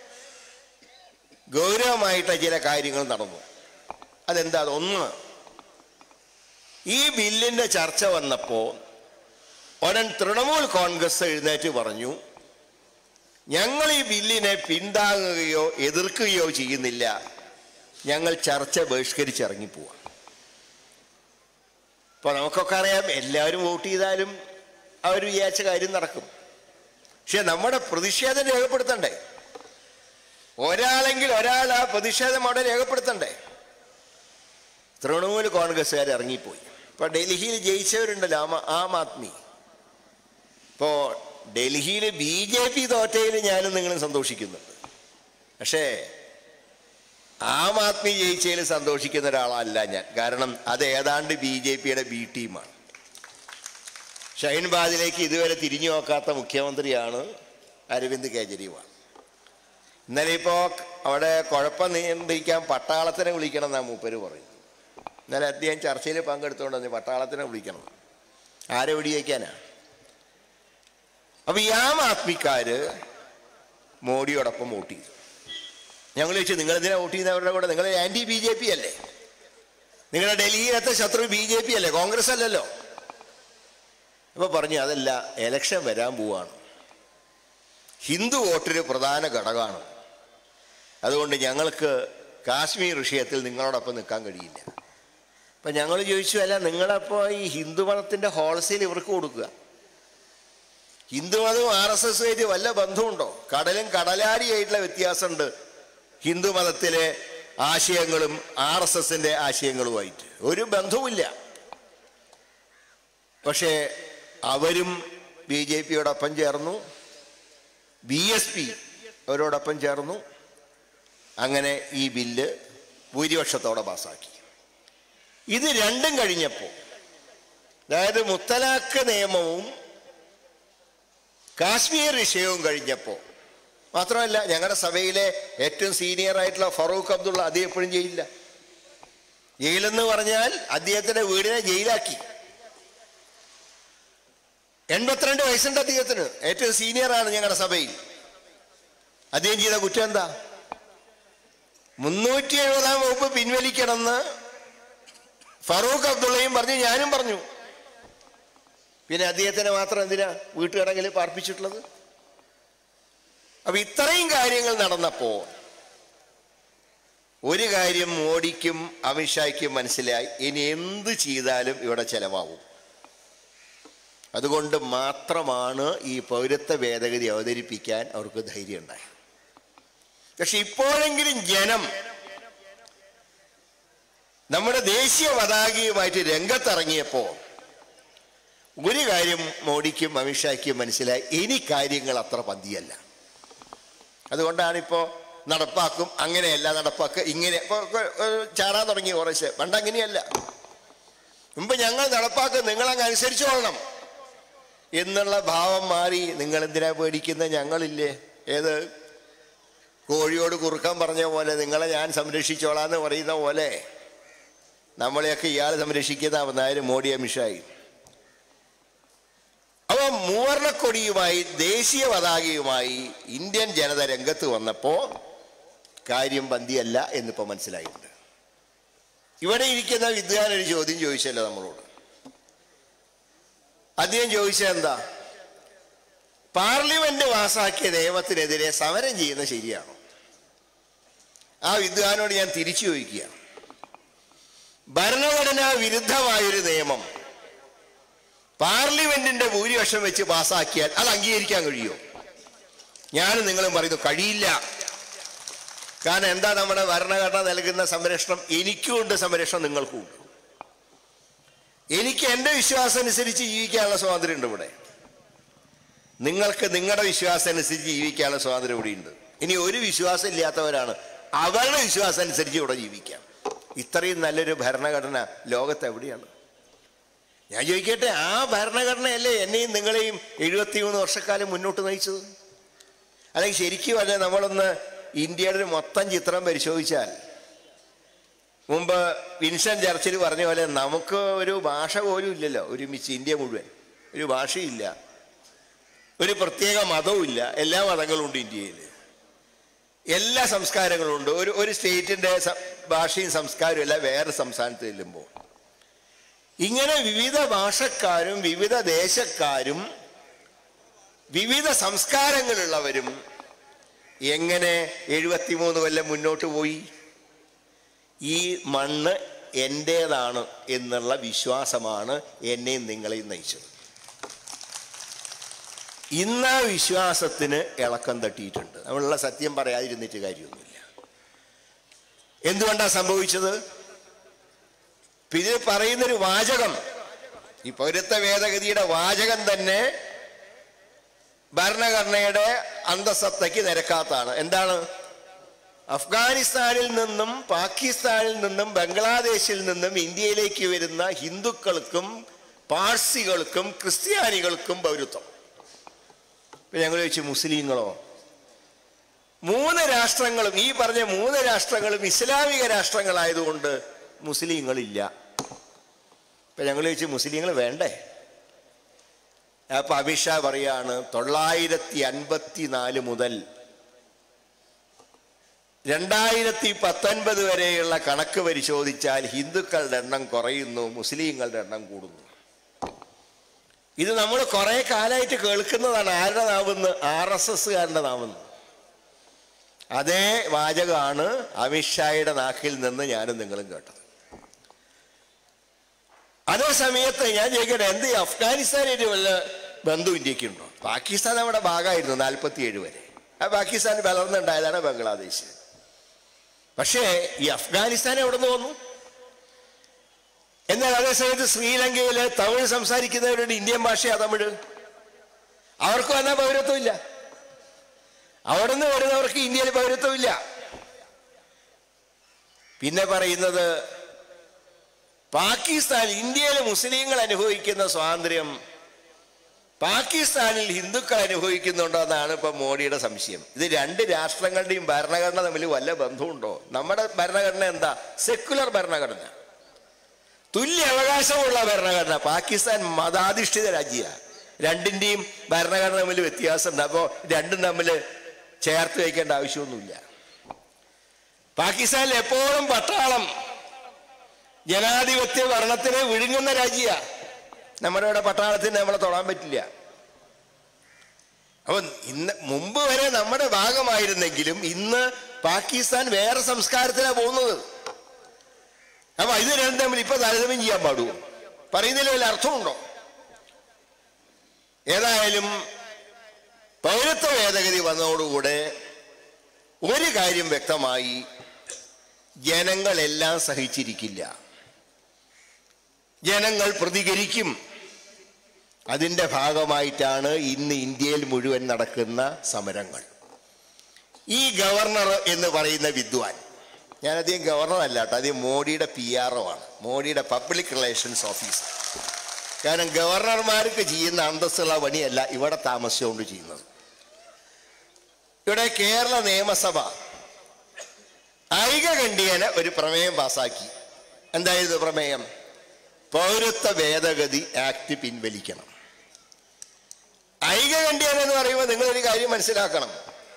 [SPEAKER 1] ഗൗരവമായിട്ട് ചില കാര്യങ്ങൾ നടന്നു അതെന്താ ഒന്ന് ഈ ബില്ലിന്റെ ചർച്ച വന്നപ്പോ ഉടൻ തൃണമൂൽ കോൺഗ്രസ് എഴുന്നേറ്റ് പറഞ്ഞു ഞങ്ങൾ ഈ ബില്ലിനെ പിന്താങ്ങുകയോ എതിർക്കുകയോ ചെയ്യുന്നില്ല ഞങ്ങൾ ചർച്ച ബഹിഷ്കരിച്ച് ഇറങ്ങിപ്പോവാം ഇപ്പൊ നമുക്കൊക്കെ അറിയാം എല്ലാവരും വോട്ട് ചെയ്താലും അവർ വിചാരിച്ച കാര്യം നടക്കും പക്ഷെ നമ്മുടെ പ്രതിഷേധം രേഖപ്പെടുത്തണ്ടേ ഒരാളെങ്കിൽ ഒരാൾ ആ പ്രതിഷേധം അവിടെ രേഖപ്പെടുത്തണ്ടേ തൃണമൂൽ കോൺഗ്രസ്സുകാർ ഇറങ്ങിപ്പോയി ഇപ്പൊ ഡൽഹിയിൽ ജയിച്ചവരുണ്ടല്ലോ ആം ആം ആദ്മി ഇപ്പോ ഡൽഹിയിൽ ബി ജെ പി തോറ്റയിൽ ഞാനും നിങ്ങളും സന്തോഷിക്കുന്നുണ്ട് പക്ഷേ ആം ആദ്മി ജയിച്ചതിൽ സന്തോഷിക്കുന്ന ഒരാളല്ല ഞാൻ കാരണം അത് ഏതാണ്ട് ബി ജെ പിയുടെ ബി ടീമാണ് ഷഹീൻബാദിലേക്ക് ഇതുവരെ തിരിഞ്ഞു നോക്കാത്ത മുഖ്യമന്ത്രിയാണ് അരവിന്ദ് കെജ്രിവാൾ ഇന്നലെ ഇപ്പോ അവിടെ കുഴപ്പം നിയന്ത്രിക്കാൻ പട്ടാളത്തിനെ വിളിക്കണം എന്നാ മൂപ്പര് പറയുന്നത് ഇന്നലെ അദ്ദേഹം ചർച്ചയിൽ പങ്കെടുത്തുകൊണ്ട് വന്നു പട്ടാളത്തിനെ വിളിക്കണം ആരെ വെടിവെക്കാനാ അപ്പൊ ഈ ആം ആത്മിക്കാര് മോഡിയോടൊപ്പം വോട്ട് ചെയ്തു ഞങ്ങൾ ചോദിച്ചു നിങ്ങൾ എന്തിനാ വോട്ട് ചെയ്യുന്നവരുടെ കൂടെ നിങ്ങൾ ആന്റി ബി ജെ പി അല്ലേ നിങ്ങളുടെ ഡൽഹിയിലത്തെ ശത്രു ബി ജെ പി അല്ലേ കോൺഗ്രസ് അല്ലല്ലോ അപ്പൊ പറഞ്ഞു അതല്ല എലക്ഷൻ വരാൻ പോവാണ് ഹിന്ദു വോട്ടൊരു പ്രധാന ഘടകമാണ് അതുകൊണ്ട് ഞങ്ങൾക്ക് കാശ്മീർ വിഷയത്തിൽ നിങ്ങളോടൊപ്പം നിൽക്കാൻ കഴിയില്ല അപ്പൊ ഞങ്ങൾ ചോദിച്ചു അല്ല നിങ്ങളപ്പോ ഈ ഹിന്ദു മതത്തിന്റെ ഹോൾസെയിൽ ഇവർക്ക് കൊടുക്കുക ഹിന്ദുമതവും ആർ എസ് എസുമായിട്ട് വല്ല ബന്ധമുണ്ടോ കടലും കടലാരിയായിട്ടുള്ള വ്യത്യാസമുണ്ട് ഹിന്ദു മതത്തിലെ ആശയങ്ങളും ആർ എസ് എസിന്റെ ആശയങ്ങളുമായിട്ട് ഒരു ബന്ധവുമില്ല പക്ഷേ അവരും ബി ജെ പിയോടൊപ്പം ചേർന്നു ബി എസ് പി അവരോടൊപ്പം ചേർന്നു അങ്ങനെ ഈ ബില്ല് ഭൂരിപക്ഷത്തോടെ പാസാക്കി ഇത് രണ്ടും കഴിഞ്ഞപ്പോൾ അതായത് മുത്തലാഖ് നിയമവും കാശ്മീർ വിഷയവും കഴിഞ്ഞപ്പോൾ മാത്രമല്ല ഞങ്ങളുടെ സഭയിലെ ഏറ്റവും സീനിയർ ആയിട്ടുള്ള ഫറൂഖ് അബ്ദുള്ള അത് എപ്പോഴും ജയിലില്ല ജയിലെന്ന് പറഞ്ഞാൽ അദ്ദേഹത്തിന്റെ വീടിനെ ജയിലാക്കി എൺപത്തിരണ്ട് വയസ്സുണ്ട് അദ്ദേഹത്തിന് ഏറ്റവും സീനിയറാണ് ഞങ്ങളുടെ സഭയിൽ അദ്ദേഹം ചെയ്ത കുറ്റം എന്താ മുന്നൂറ്റി എഴുപതാം വകുപ്പ് പിൻവലിക്കണമെന്ന് ഫറൂഖ് അബ്ദുള്ളയും പറഞ്ഞു ഞാനും പറഞ്ഞു പിന്നെ അദ്ദേഹത്തിനെ മാത്രം എന്തിനാ വീട്ടുകടങ്ങിൽ പാർപ്പിച്ചിട്ടുള്ളത് അപ്പൊ ഇത്രയും കാര്യങ്ങൾ നടന്നപ്പോ ഒരു കാര്യം മോഡിക്കും അമിത്ഷായ്ക്കും മനസ്സിലായി ഇനി എന്ത് ചെയ്താലും ഇവിടെ ചെലവാകും അതുകൊണ്ട് മാത്രമാണ് ഈ പൗരത്വ ഭേദഗതി അവതരിപ്പിക്കാൻ അവർക്ക് ധൈര്യം ഉണ്ടായത് പക്ഷെ ഇപ്പോഴെങ്കിലും ജനം നമ്മുടെ ദേശീയ പതാകയുമായിട്ട് രംഗത്തിറങ്ങിയപ്പോ ഒരു കാര്യം മോഡിക്കും അമിത്ഷായ്ക്കും മനസ്സിലായി ഇനി കാര്യങ്ങൾ അത്ര പന്തിയല്ല അതുകൊണ്ടാണ് ഇപ്പോൾ നടപ്പാക്കും അങ്ങനെയല്ല നടപ്പാക്കുക ഇങ്ങനെ ഇപ്പൊ ഇപ്പൊ, ഏഹ്, ചാടാൻ തുടങ്ങി കുറച്ച് പണ്ട് അങ്ങനെയല്ല മുമ്പ് ഞങ്ങൾ നടപ്പാക്കും നിങ്ങളങ്ങ് അനുസരിച്ചോളണം എന്നുള്ള ഭാവം മാറി നിങ്ങൾ എന്തിനാ പേടിക്കുന്ന ഞങ്ങളില്ലേ ഏത് കോഴിയോട് കുറുക്കാൻ പറഞ്ഞ പോലെ നിങ്ങളെ ഞാൻ സംരക്ഷിച്ചോളാന്ന് പറയുന്ന പോലെ നമ്മളെയൊക്കെ ഇയാൾ സംരക്ഷിക്കുന്ന നായര് മോഡി അമിത്ഷായി അവ മൂവർണക്കൊടിയുമായി ദേശീയ പതാകയുമായി ഇന്ത്യൻ ജനത രംഗത്ത് വന്നപ്പോ കാര്യം പന്തിയല്ല എന്നിപ്പോ മനസ്സിലായിട്ടുണ്ട് ഇവിടെ ഇരിക്കുന്ന വിദ്വാൻ ഒരു ചോദ്യം ചോദിച്ചല്ലോ നമ്മളോട് അദ്ദേഹം ചോദിച്ചത് എന്താ പാർലമെന്റ് പാസാക്കിയ നിയമത്തിനെതിരെ സമരം ചെയ്യുന്നത് ശരിയാണോ ആ വിദ്വാനോട് ഞാൻ തിരിച്ചു ചോദിക്കുക ഭരണഘടനാ വിരുദ്ധമായൊരു നിയമം പാർലമെന്റിന്റെ ഭൂരിപക്ഷം വെച്ച് പാസാക്കിയാൽ അത് അംഗീകരിക്കാൻ കഴിയുമോ ഞാനും നിങ്ങളും പറയുന്നു കഴിയില്ല കാരണം എന്താ നമ്മുടെ ഭരണഘടന നൽകുന്ന സംരക്ഷണം എനിക്കുമുണ്ട് സംരക്ഷണം നിങ്ങൾക്കുമുണ്ട് എനിക്ക് എൻ്റെ വിശ്വാസം അനുസരിച്ച് ജീവിക്കാനുള്ള സ്വാതന്ത്ര്യം ഉണ്ട് ഇവിടെ നിങ്ങൾക്ക് നിങ്ങളുടെ വിശ്വാസം അനുസരിച്ച് ജീവിക്കാനുള്ള സ്വാതന്ത്ര്യം ഇവിടെ ഉണ്ട് ഇനി ഒരു വിശ്വാസം ഇല്ലാത്തവരാണ് അവരുടെ വിശ്വാസം അനുസരിച്ച് ഇവിടെ ജീവിക്കാം ഇത്രയും നല്ലൊരു ഭരണഘടന ലോകത്ത് എവിടെയാണ് ഞാൻ ചോദിക്കട്ടെ ആ ഭരണഘടനയല്ലേ എന്നെയും നിങ്ങളെയും എഴുപത്തിമൂന്ന് വർഷക്കാലം മുന്നോട്ട് നയിച്ചത് അല്ലെങ്കിൽ ശരിക്കും അല്ലെ നമ്മളൊന്ന് ഇന്ത്യയുടെ ഒരു മൊത്തം ചിത്രം പരിശോധിച്ചാൽ മുമ്പ് വിൻസൻ ചർച്ചിൽ പറഞ്ഞ പോലെ നമുക്ക് ഒരു ഭാഷ പോലും ഇല്ലല്ലോ ഒരുമിച്ച് ഇന്ത്യ മുഴുവൻ ഒരു ഭാഷയില്ല ഒരു പ്രത്യേക മതവും ഇല്ല എല്ലാ മതങ്ങളും ഉണ്ട് ഇന്ത്യയിൽ എല്ലാ സംസ്കാരങ്ങളും ഉണ്ട് ഒരു ഒരു സ്റ്റേറ്റിന്റെ സ- ഭാഷയും സംസ്കാരവും എല്ലാം വേറെ സംസ്ഥാനത്ത് ചെല്ലുമ്പോൾ ഇങ്ങനെ വിവിധ ഭാഷക്കാരും വിവിധ ദേശക്കാരും വിവിധ സംസ്കാരങ്ങളുള്ളവരും എങ്ങനെ എഴുപത്തിമൂന്ന് കൊല്ലം മുന്നോട്ട് പോയി ഈ മണ്ണ് എൻ്റേതാണ് എന്നുള്ള വിശ്വാസമാണ് എന്നെയും നിങ്ങളെയും നയിച്ചത് ഇന്ന് ആ വിശ്വാസത്തിന് ഇളക്കം തട്ടിയിട്ടുണ്ട് നമ്മളുള്ള സത്യം പറയാതിരുന്നിട്ട് കാര്യമൊന്നുമില്ല എന്തുകൊണ്ടാണ് സംഭവിച്ചത് ഇപ്പൊ ഇതിൽ പറയുന്നൊരു വാചകം ഈ പൗരത്വ ഭേദഗതിയുടെ വാചകം തന്നെ ഭരണഘടനയുടെ അന്തസത്തയ്ക്ക് നിരക്കാത്താണ് എന്താണ് അഫ്ഗാനിസ്ഥാനിൽ നിന്നും പാകിസ്ഥാനിൽ നിന്നും ബംഗ്ലാദേശിൽ നിന്നും ഇന്ത്യയിലേക്ക് വരുന്ന ഹിന്ദുക്കൾക്കും പാഴ്സികൾക്കും ക്രിസ്ത്യാനികൾക്കും പൗരത്വം ഇപ്പൊ ഞങ്ങൾ ചോദിച്ചു മുസ്ലിങ്ങളോ മൂന്ന് രാഷ്ട്രങ്ങളും ഈ പറഞ്ഞ മൂന്ന് രാഷ്ട്രങ്ങളും ഇസ്ലാമിക രാഷ്ട്രങ്ങളായതുകൊണ്ട് മുസ്ലിങ്ങളില്ല ഇപ്പൊ ഞങ്ങൾ ചോദിച്ചു മുസ്ലിങ്ങൾ വേണ്ടേ അപ്പൊ അമിത്ഷാ പറയാണ് തൊള്ളായിരത്തി അൻപത്തി നാല് മുതൽ രണ്ടായിരത്തി പത്തൊൻപത് വരെയുള്ള കണക്ക് പരിശോധിച്ചാൽ ഹിന്ദുക്കളുടെ എണ്ണം കുറയുന്നു മുസ്ലിങ്ങളുടെ എണ്ണം കൂടുന്നു ഇത് നമ്മൾ കുറെ കാലമായിട്ട് കേൾക്കുന്നതാണ് ആരുടെ നാവെന്ന് ആർ എസ് എസ്സുകാരൻ്റെ നാവെന്ന് അതേ വാചകമാണ് അമിത്ഷായുടെ നാക്കിൽ നിന്ന് ഞാനും നിങ്ങളും കേട്ടത് അതേ സമയത്ത് ഞാൻ ചോദിക്കട്ടെ എന്ത് ഈ അഫ്ഗാനിസ്ഥാനായിട്ട് വല്ല ബന്ധു ഇന്ത്യക്കുണ്ടോ പാകിസ്ഥാൻ നമ്മുടെ ഭാഗമായിരുന്നു നാൽപ്പത്തി ഏഴ് വരെ ആ പാകിസ്ഥാൻ വളർന്നുണ്ടായതാണ് ബംഗ്ലാദേശ് പക്ഷേ ഈ അഫ്ഗാനിസ്ഥാൻ എവിടെ നിന്ന് വന്നു എന്നാൽ അതേ സമയത്ത് ശ്രീലങ്കയില് തമിഴ് സംസാരിക്കുന്നവരുടെ ഇന്ത്യൻ ഭാഷയാ തമിഴ് അവർക്ക് വന്നാൽ പൗരത്വമില്ല അവിടെ നിന്ന് വരുന്നവർക്ക് ഇന്ത്യയിൽ പൗരത്വമില്ല പിന്നെ പറയുന്നത് പാകിസ്ഥാൻ ഇന്ത്യയിലെ മുസ്ലിങ്ങൾ അനുഭവിക്കുന്ന സ്വാതന്ത്ര്യം പാകിസ്ഥാനിൽ ഹിന്ദുക്കൾ അനുഭവിക്കുന്നുണ്ടോ എന്നാണ് ഇപ്പൊ മോഡിയുടെ സംശയം ഇത് രണ്ട് രാഷ്ട്രങ്ങളുടെയും ഭരണഘടന തമ്മിൽ വല്ല ബന്ധമുണ്ടോ നമ്മുടെ ഭരണഘടന എന്താ സെക്കുലർ ഭരണഘടന തുല്യ അവകാശമുള്ള ഭരണഘടന പാകിസ്ഥാൻ മതാധിഷ്ഠിത രാജ്യമാണ് രണ്ടിന്റെയും ഭരണഘടന തമ്മിൽ വ്യത്യാസമുണ്ട് അപ്പോൾ രണ്ടും തമ്മിൽ ചേർത്ത് വയ്ക്കേണ്ട ആവശ്യമൊന്നുമില്ല പാകിസ്ഥാനിൽ എപ്പോഴും പട്ടാളം ജനാധിപത്യ ഭരണത്തിനെ വിഴുങ്ങുന്ന രാജ്യ നമ്മുടെ ഇവിടെ പട്ടാളത്തിന് നമ്മളെ തൊടാൻ പറ്റില്ല അപ്പൊ ഇന്ന് മുമ്പ് വരെ നമ്മുടെ ഭാഗമായിരുന്നെങ്കിലും ഇന്ന് പാകിസ്ഥാൻ വേറെ സംസ്കാരത്തിലാണ് പോകുന്നത് അപ്പൊ ഇത് രണ്ടും തമ്മിൽ ഇപ്പൊ താരതമ്യം ചെയ്യാൻ പാടുമോ പറയുന്നതിൽ വല്ല അർത്ഥമുണ്ടോ ഏതായാലും പൗരത്വ ഭേദഗതി വന്നതോടുകൂടെ ഒരു കാര്യം വ്യക്തമായി ജനങ്ങളെല്ലാം സഹിച്ചിരിക്കില്ല ജനങ്ങൾ പ്രതികരിക്കും അതിൻ്റെ ഭാഗമായിട്ടാണ് ഇന്ന് ഇന്ത്യയിൽ മുഴുവൻ നടക്കുന്ന സമരങ്ങൾ ഈ ഗവർണർ എന്ന് പറയുന്ന വിദ്വാൻ ഞാനധികം ഗവർണർ അല്ല കേട്ടോ അധികം മോഡിയുടെ പി ആർ ഒ ആണ് മോഡിയുടെ പബ്ലിക് റിലേഷൻസ് ഓഫീസർ കാരണം ഗവർണർമാർക്ക് ചെയ്യുന്ന അന്തസ്സുള്ള പണിയല്ല ഇവിടെ താമസിച്ചുകൊണ്ട് ചെയ്യുന്നത് ഇവിടെ കേരള നിയമസഭ ഐകകണ്ഠ്യേന ഒരു പ്രമേയം പാസാക്കി എന്തായിരുന്നു പ്രമേയം പൗരത്വ ഭേദഗതി ആക്ട് പിൻവലിക്കണം ഐകകണ്ഠ്യം എന്ന് പറയുമ്പോൾ നിങ്ങളൊരു കാര്യം മനസ്സിലാക്കണം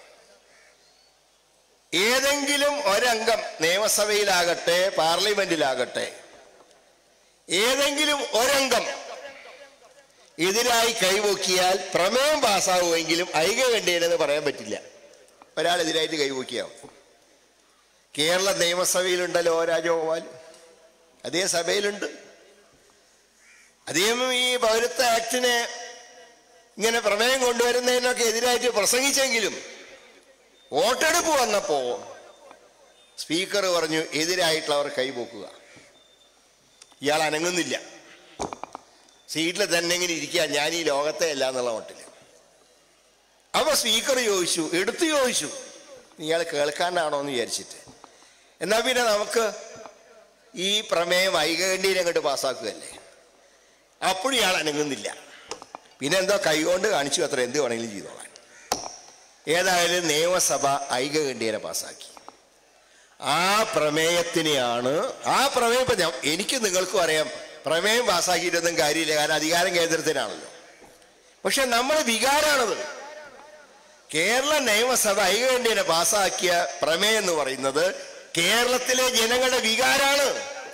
[SPEAKER 1] ഏതെങ്കിലും ഒരംഗം നിയമസഭയിലാകട്ടെ പാർലമെന്റിലാകട്ടെ ഏതെങ്കിലും ഒരംഗം എതിരായി കൈവോക്കിയാൽ പ്രമേയം പാസ്സാവുമെങ്കിലും ഐകകണ്ഠ്യം എന്ന് പറയാൻ പറ്റില്ല ഒരാൾ എതിരായിട്ട് കൈവോക്കിയാവും കേരള നിയമസഭയിലുണ്ടല്ലോ ഓ രാജഗോപാൽ അതേ സഭയിലുണ്ട് അദ്ദേഹം ഈ പൗരത്വ ആക്ടിനെ ഇങ്ങനെ പ്രമേയം കൊണ്ടുവരുന്നതിനൊക്കെ എതിരായിട്ട് പ്രസംഗിച്ചെങ്കിലും വോട്ടെടുപ്പ് വന്നപ്പോ സ്പീക്കർ പറഞ്ഞു എതിരായിട്ടുള്ളവർ കൈപോക്കുക ഇയാൾ അനങ്ങുന്നില്ല സീറ്റിൽ തന്നെ ഇങ്ങനെ ഇരിക്കുക ഞാൻ ഈ ലോകത്തെ അല്ല എന്നുള്ള മട്ടില് അപ്പൊ സ്പീക്കർ ചോദിച്ചു എടുത്തു ചോദിച്ചു ഇയാൾ കേൾക്കാനാണോ എന്ന് വിചാരിച്ചിട്ട് എന്നാ പിന്നെ നമുക്ക് ഈ പ്രമേയം ഐകകണ്ഠീനെ അങ്ങോട്ട് പാസ്സാക്കുകയല്ലേ അപ്പോഴും ഇയാൾ അനങ്ങുന്നില്ല പിന്നെ എന്തോ കൈകൊണ്ട് കാണിച്ചു അത്ര എന്ത് വേണമെങ്കിലും ചെയ്തോളാൻ ഏതായാലും നിയമസഭ ഐകകണ്ഠ്യേനെ പാസ്സാക്കി ആ പ്രമേയത്തിനെയാണ് ആ പ്രമേയം ഇപ്പൊ ഞാൻ- എനിക്ക് നിങ്ങൾക്കും അറിയാം പ്രമേയം പാസ്സാക്കിയിട്ടൊന്നും കാര്യമില്ല കാരണം അധികാരം കേന്ദ്രത്തിനാണല്ലോ പക്ഷെ നമ്മുടെ വികാരാണത് കേരള നിയമസഭ ഐകകണ്ഠ്യേനെ പാസ്സാക്കിയ പ്രമേയം എന്ന് പറയുന്നത് കേരളത്തിലെ ജനങ്ങളുടെ വികാരാണ്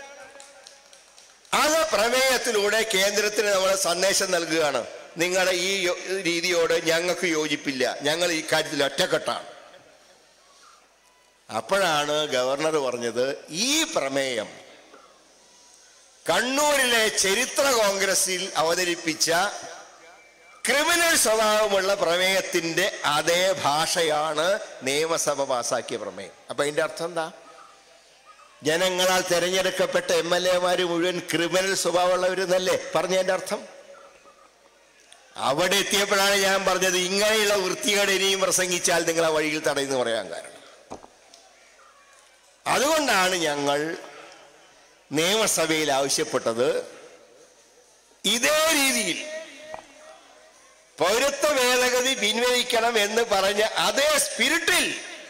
[SPEAKER 1] അത് പ്രമേയത്തിലൂടെ കേന്ദ്രത്തിന് നമ്മൾ സന്ദേശം നൽകുകയാണ് നിങ്ങളുടെ ഈ യോ- രീതിയോട് ഞങ്ങൾക്ക് യോജിപ്പില്ല ഞങ്ങൾ ഈ കാര്യത്തിൽ ഒറ്റക്കെട്ടാണ് അപ്പോഴാണ് ഗവർണർ പറഞ്ഞത് ഈ പ്രമേയം കണ്ണൂരിലെ ചരിത്ര കോൺഗ്രസിൽ അവതരിപ്പിച്ച ക്രിമിനൽ സ്വഭാവമുള്ള പ്രമേയത്തിന്റെ അതേ ഭാഷയാണ് നിയമസഭ പാസാക്കിയ പ്രമേയം അപ്പൊ അതിന്റെ അർത്ഥം എന്താ ജനങ്ങളാൽ തെരഞ്ഞെടുക്കപ്പെട്ട എം എൽ എമാര് മുഴുവൻ ക്രിമിനൽ സ്വഭാവമുള്ളവരെന്നല്ലേ പറഞ്ഞതിന്റെ അർത്ഥം അവിടെ എത്തിയപ്പോഴാണ് ഞാൻ പറഞ്ഞത് ഇങ്ങനെയുള്ള വൃത്തികേട് ഇനിയും പ്രസംഗിച്ചാൽ നിങ്ങൾ ആ വഴിയിൽ തടയുന്നു പറയാൻ കാരണം അതുകൊണ്ടാണ് ഞങ്ങൾ നിയമസഭയിൽ ആവശ്യപ്പെട്ടത് ഇതേ രീതിയിൽ പൗരത്വ ഭേദഗതി പിൻവലിക്കണം എന്ന് പറഞ്ഞ അതേ സ്പിരിറ്റിൽ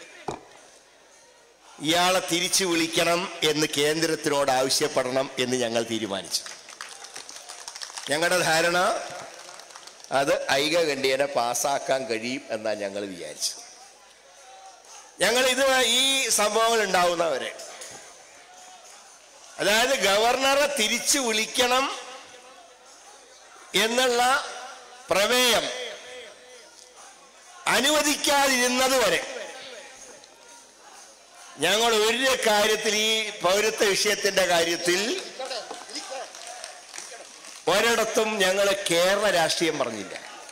[SPEAKER 1] ഇയാളെ തിരിച്ചു വിളിക്കണം എന്ന് കേന്ദ്രത്തിനോട് ആവശ്യപ്പെടണം എന്ന് ഞങ്ങൾ തീരുമാനിച്ചു ഞങ്ങളുടെ ധാരണ അത് ഐകകണ്ഠ്യേന പാസ്സാക്കാൻ കഴിയും എന്നാണ് ഞങ്ങൾ വിചാരിച്ചത് ഞങ്ങൾ ഇത് ഈ സംഭവങ്ങൾ ഉണ്ടാവുന്നവരെ അതായത് ഗവർണറെ തിരിച്ചു വിളിക്കണം എന്നുള്ള പ്രമേയം അനുവദിക്കാതിരുന്നത് വരെ ഞങ്ങൾ ഒരു കാര്യത്തിൽ ഈ പൗരത്വ വിഷയത്തിന്റെ കാര്യത്തിൽ ഒരിടത്തും ഞങ്ങൾ കേരള രാഷ്ട്രീയം പറഞ്ഞില്ല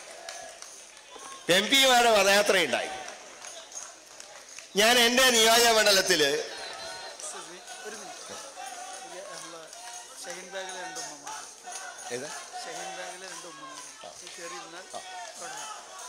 [SPEAKER 1] എം പിമാരുടെ പദയാത്രയുണ്ടായി ഞാൻ എൻ്റെ നിയോജക മണ്ഡലത്തില്
[SPEAKER 2] ഒരു മിനിറ്റ് ഇത് നമ്മളെ ഷഹീൻ ബാഗിലെ രണ്ട് ഉമ്മമാർ
[SPEAKER 1] ഏതാ
[SPEAKER 2] ഷഹീൻ ബാഗിലെ രണ്ട് ഉമ്മമാർ ഈ കയറി ഇരുന്നാൽ തുടങ്ങാം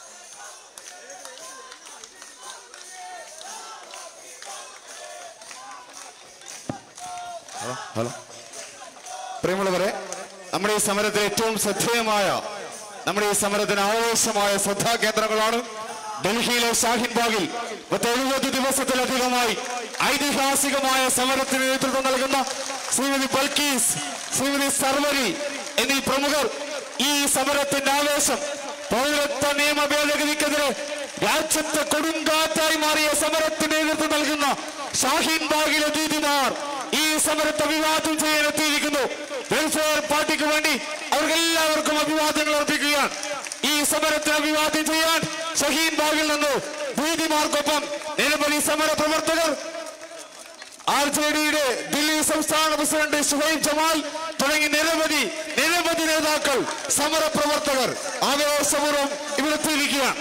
[SPEAKER 3] ഹലോ ഹലോ പ്രിയമുള്ളവരെ നമ്മുടെ ഈ സമരത്തിൽ ഏറ്റവും ശ്രദ്ധേയമായ നമ്മുടെ ഈ സമരത്തിന് ആവേശമായ ശ്രദ്ധാകേന്ദ്രങ്ങളാണ് ഡൽഹിയിലെ ഷാഹിൻ ബാഗിൽ പത്ത് എഴുപത് ദിവസത്തിലധികമായി ഐതിഹാസികമായ സമരത്തിന് നേതൃത്വം നൽകുന്ന ശ്രീമതി ബൽക്കീസ് ശ്രീമതി സർവരി എന്നീ പ്രമുഖർ ഈ സമരത്തിന്റെ ആവേശം പൗരത്വ നിയമ ഭേദഗതിക്കെതിരെ രാജ്യത്തെ കൊടുങ്കാറ്റായി മാറിയ സമരത്തിന് നേതൃത്വം നൽകുന്ന ഷാഹിൻ ബാഗിലെ ദീദിമാർ ഈ സമരത്തെ അഭിവാദ്യം ചെയ്യാൻ എത്തിയിരിക്കുന്നു വെൽഫെയർ പാർട്ടിക്ക് വേണ്ടി അവർക്കെല്ലാവർക്കും അഭിവാദ്യങ്ങൾ അർപ്പിക്കുകയാണ് ഈ സമരത്തിന് അഭിവാദ്യം ചെയ്യാൻ ഷഹീൻ ബാഗിൽ നിന്ന് ദീദിമാർക്കൊപ്പം നിരവധി സമര പ്രവർത്തകർ ആർ ജെ ഡിയുടെ ദില്ലി സംസ്ഥാന പ്രസിഡന്റ് സുഹൈബ് ജമാൽ തുടങ്ങി നിരവധി നിരവധി നേതാക്കൾ സമര പ്രവർത്തകർ ആവേശപൂർവ്വം ഇവിടെത്തിയിരിക്കുകയാണ്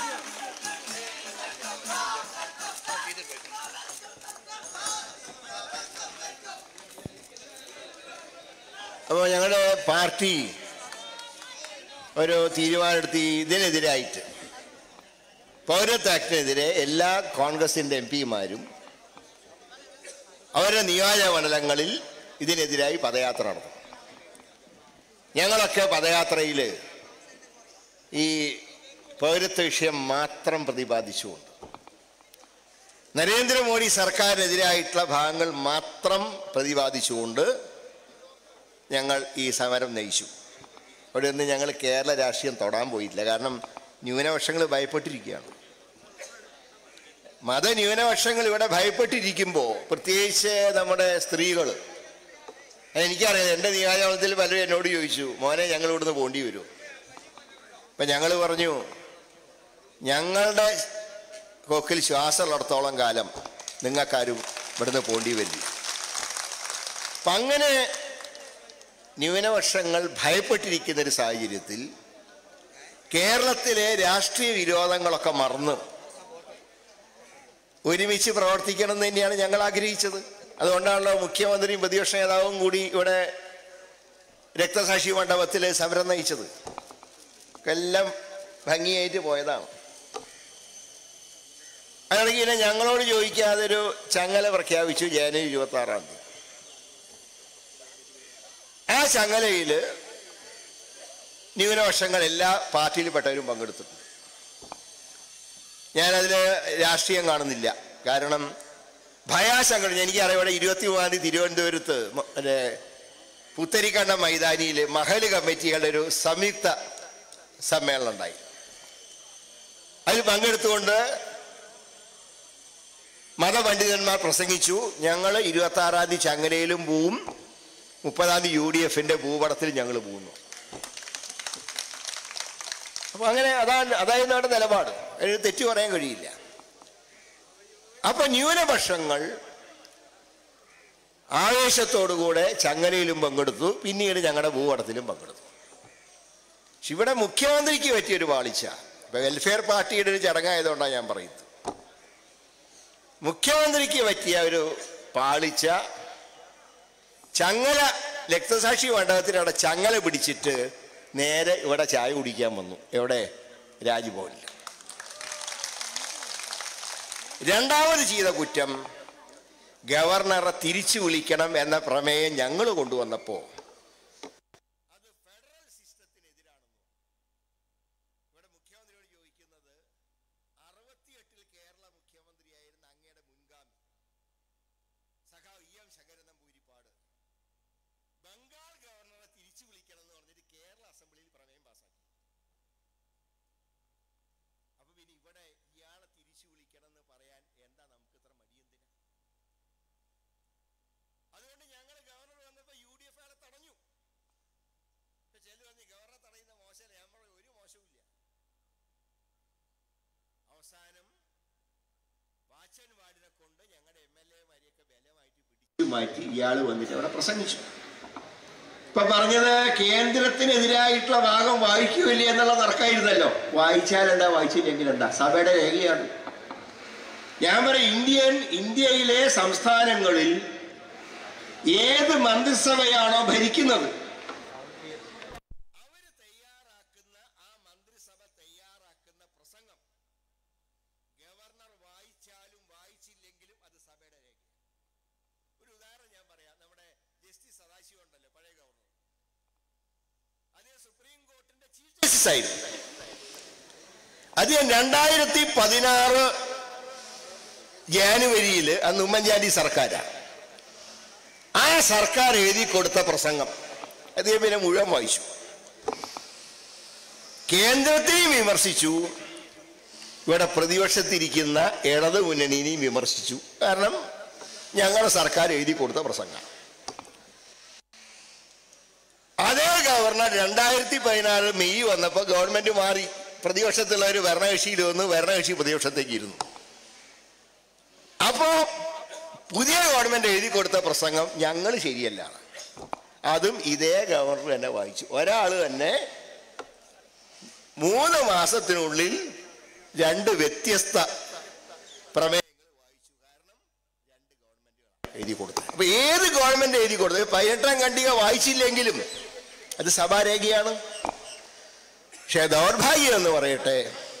[SPEAKER 1] അപ്പോൾ ഞങ്ങളുടെ പാർട്ടി ഒരു തീരുമാനമെടുത്ത് ഈ ഇതിനെതിരായിട്ട് പൗരത്വ ആക്ടിനെതിരെ എല്ലാ കോൺഗ്രസിൻ്റെ എം പിമാരും അവരുടെ നിയോജക മണ്ഡലങ്ങളിൽ ഇതിനെതിരായി പദയാത്ര നടത്തും ഞങ്ങളൊക്കെ പദയാത്രയിൽ ഈ പൗരത്വ വിഷയം മാത്രം പ്രതിപാദിച്ചുകൊണ്ട് നരേന്ദ്രമോദി സർക്കാരിനെതിരായിട്ടുള്ള ഭാഗങ്ങൾ മാത്രം പ്രതിപാദിച്ചുകൊണ്ട് ഞങ്ങൾ ഈ സമരം നയിച്ചു അവിടെ ഒന്നും ഞങ്ങൾ കേരള രാഷ്ട്രീയം തൊടാൻ പോയിട്ടില്ല കാരണം ന്യൂനപക്ഷങ്ങൾ ഭയപ്പെട്ടിരിക്കുകയാണ് മതന്യൂനപക്ഷങ്ങൾ ഇവിടെ ഭയപ്പെട്ടിരിക്കുമ്പോൾ പ്രത്യേകിച്ച് നമ്മുടെ സ്ത്രീകൾ എനിക്കറിയാം എൻ്റെ നിയോജകമണ്ഡലത്തിൽ പലരും എന്നോട് ചോദിച്ചു മോനെ ഞങ്ങൾ ഇവിടുന്ന് പോണ്ടി വരുമോ അപ്പം ഞങ്ങൾ പറഞ്ഞു ഞങ്ങളുടെ കൊക്കിൽ ശ്വാസമുള്ളിടത്തോളം കാലം നിങ്ങൾക്കാരും ഇവിടുന്ന് പോണ്ടി വരില്ല അപ്പം അങ്ങനെ ന്യൂനപക്ഷങ്ങൾ ഭയപ്പെട്ടിരിക്കുന്ന ഒരു സാഹചര്യത്തിൽ കേരളത്തിലെ രാഷ്ട്രീയ വിരോധങ്ങളൊക്കെ മറന്ന് ഒരുമിച്ച് പ്രവർത്തിക്കണം എന്ന് തന്നെയാണ് ഞങ്ങൾ ആഗ്രഹിച്ചത് അതുകൊണ്ടാണല്ലോ മുഖ്യമന്ത്രിയും പ്രതിപക്ഷ നേതാവും കൂടി ഇവിടെ രക്തസാക്ഷി മണ്ഡപത്തിൽ സമരം നയിച്ചത് എല്ലാം ഭംഗിയായിട്ട് പോയതാണ് അതിനിടയ്ക്ക് പിന്നെ ഞങ്ങളോട് ചോദിക്കാതെ ഒരു ചങ്ങല പ്രഖ്യാപിച്ചു ജനുവരി ഇരുപത്തി ആറാം തീയതി ആ ചങ്ങലയിൽ ന്യൂനപക്ഷങ്ങൾ എല്ലാ പാർട്ടിയിൽപ്പെട്ടവരും പങ്കെടുത്തിട്ടുണ്ട് ഞാനതിൽ രാഷ്ട്രീയം കാണുന്നില്ല കാരണം ഭയാശങ്കടന എനിക്കറിയാം ഇവിടെ ഇരുപത്തി മൂന്നാം തീയതി തിരുവനന്തപുരത്ത് മ- മറ്റേ പുത്തരിക്കണ്ടം മൈതാനിയിൽ മഹല് കമ്മിറ്റികളുടെ ഒരു സംയുക്ത സമ്മേളനം ഉണ്ടായി അതിൽ പങ്കെടുത്തുകൊണ്ട് മതപണ്ഡിതന്മാർ പ്രസംഗിച്ചു ഞങ്ങൾ ഇരുപത്തി ആറാം തീയതി ചങ്ങലയിലും പോവും മുപ്പതാം തീയതി യു ഡി എഫിന്റെ ഭൂപടത്തിൽ ഞങ്ങൾ പോകുന്നു അപ്പൊ അങ്ങനെ അതാണ് അതായിരുന്നു അവിടെ നിലപാട് അതിന് തെറ്റു പറയാൻ കഴിയില്ല അപ്പൊ ന്യൂനപക്ഷങ്ങൾ ആവേശത്തോടുകൂടെ ചങ്ങലയിലും പങ്കെടുത്തു പിന്നീട് ഞങ്ങളുടെ ഭൂപടത്തിലും പങ്കെടുത്തു പക്ഷെ ഇവിടെ മുഖ്യമന്ത്രിക്ക് പറ്റിയൊരു പാളിച്ച ഇപ്പൊ വെൽഫെയർ പാർട്ടിയുടെ ഒരു ചടങ്ങായതുകൊണ്ടാണ് ഞാൻ പറയുന്നത് മുഖ്യമന്ത്രിക്ക് പറ്റിയ ഒരു പാളിച്ച ചങ്ങല രക്തസാക്ഷി മണ്ഡപത്തിൽ അവിടെ ചങ്ങല പിടിച്ചിട്ട് നേരെ ഇവിടെ ചായ കുടിക്കാൻ വന്നു എവിടെ രാജ്ഭവനിൽ രണ്ടാമത് ചെയ്ത കുറ്റം ഗവർണറെ തിരിച്ചു വിളിക്കണം എന്ന പ്രമേയം ഞങ്ങൾ കൊണ്ടുവന്നപ്പോ അത് ഫെഡറൽ സിസ്റ്റത്തിനെതിരാണെന്നോ ഇവിടെ മുഖ്യമന്ത്രിയോട് ചോദിക്കുന്നത് അറുപത്തിയെട്ടിൽ കേരള മുഖ്യമന്ത്രിയായിരുന്ന അങ്ങയുടെ മുൻഗാമി സഖാവ് ഇ എം ശങ്കരൻ നമ്പൂരിപ്പാട് ബംഗാൾ ഗവർണറെ തിരിച്ചു വിളിക്കണം എന്ന് പറഞ്ഞിട്ട് കേരള അസംബ്ലിയിൽ പ്രമേയം പാസാക്കി അപ്പൊ പിന്നെ ഇവിടെ ഇയാളെ തിരിച്ചു വിളിക്കണം എന്ന് പറയാൻ എന്താ നമുക്ക് ഇത്ര മടിയെന്തിനാ അതുകൊണ്ട് ഞങ്ങൾ ഗവർണർ വന്നപ്പോ യു ഡി എഫ് അയാളെ തടഞ്ഞു ഇപ്പൊ ചെല്ലു പറഞ്ഞു ഗവർണറെ തടയുന്ന മോശമല്ല ഞാൻ പറഞ്ഞു ഒരു മോശവുമില്ല അവസാനം വാച്ചൻ വാർഡിനെ കൊണ്ട് ഞങ്ങളുടെ എം എൽ എമാരെയൊക്കെ ബലമായിട്ട് പിടിച്ചു മാറ്റി ഇയാൾ വന്നിട്ട് അവിടെ പ്രസംഗിച്ചു ഇപ്പൊ പറഞ്ഞത് കേന്ദ്രത്തിനെതിരായിട്ടുള്ള ഭാഗം വായിക്കൂല്ലേ എന്നുള്ള തർക്കമായിരുന്നല്ലോ വായിച്ചാലെന്താ വായിച്ചില്ലെങ്കിൽ എന്താ സഭയുടെ രേഖയാണ് ഞാൻ പറയും ഇന്ത്യൻ ഇന്ത്യയിലെ സംസ്ഥാനങ്ങളിൽ ഏത് മന്ത്രിസഭയാണോ ഭരിക്കുന്നത് അവര് തയ്യാറാക്കുന്ന ആ മന്ത്രിസഭ തയ്യാറാക്കുന്ന പ്രസംഗം ഗവർണർ വായിച്ചാലും വായിച്ചില്ലെങ്കിലും അത് സഭയുടെ രേഖയാണ് ഒരു ഉദാഹരണം ഞാൻ പറയാം നമ്മുടെ ജസ്റ്റിസ് സദാശിവം ഉണ്ടല്ലോ പഴയ ഗവർണർ അദ്ദേഹം സുപ്രീം കോർട്ടിന്റെ ചീഫ് ജസ്റ്റിസ് ആയിരുന്നു അദ്ദേഹം രണ്ടായിരത്തി പതിനാറ് ജാനുവരിയിൽ അന്ന് ഉമ്മൻചാണ്ടി സർക്കാരാണ് ആ സർക്കാർ എഴുതി കൊടുത്ത പ്രസംഗം അദ്ദേഹം പിന്നെ മുഴുവൻ വായിച്ചു കേന്ദ്രത്തെയും വിമർശിച്ചു ഇവിടെ പ്രതിപക്ഷത്തിരിക്കുന്ന ഇടതു മുന്നണിയെയും വിമർശിച്ചു കാരണം ഞങ്ങളുടെ സർക്കാർ എഴുതി കൊടുത്ത പ്രസംഗം അതേ ഗവർണർ രണ്ടായിരത്തി പതിനാറ് മെയ് വന്നപ്പോൾ ഗവൺമെന്റ് മാറി പ്രതിപക്ഷത്തുള്ളവർ ഭരണകക്ഷിയിൽ വന്ന് ഭരണകക്ഷി പ്രതിപക്ഷത്തേക്ക് ഇരുന്നു അപ്പോ പുതിയ ഗവൺമെന്റ് എഴുതി കൊടുത്ത പ്രസംഗം ഞങ്ങൾ ശരിയല്ല അതും ഇതേ ഗവർണർ തന്നെ വായിച്ചു ഒരാൾ തന്നെ മൂന്ന് മാസത്തിനുള്ളിൽ രണ്ട് വ്യത്യസ്ത പ്രമേയങ്ങൾ വായിച്ചു കാരണം രണ്ട് ഗവൺമെന്റുകളാണ് എഴുതി കൊടുത്തത് അപ്പൊ ഏത് ഗവൺമെന്റ് എഴുതി കൊടുത്തത് പതിനെട്ടാം ഖണ്ഡിക വായിച്ചില്ലെങ്കിലും അത് സഭാരേഖയാണ് പക്ഷെ ദൗർഭാഗ്യം എന്ന് പറയട്ടെ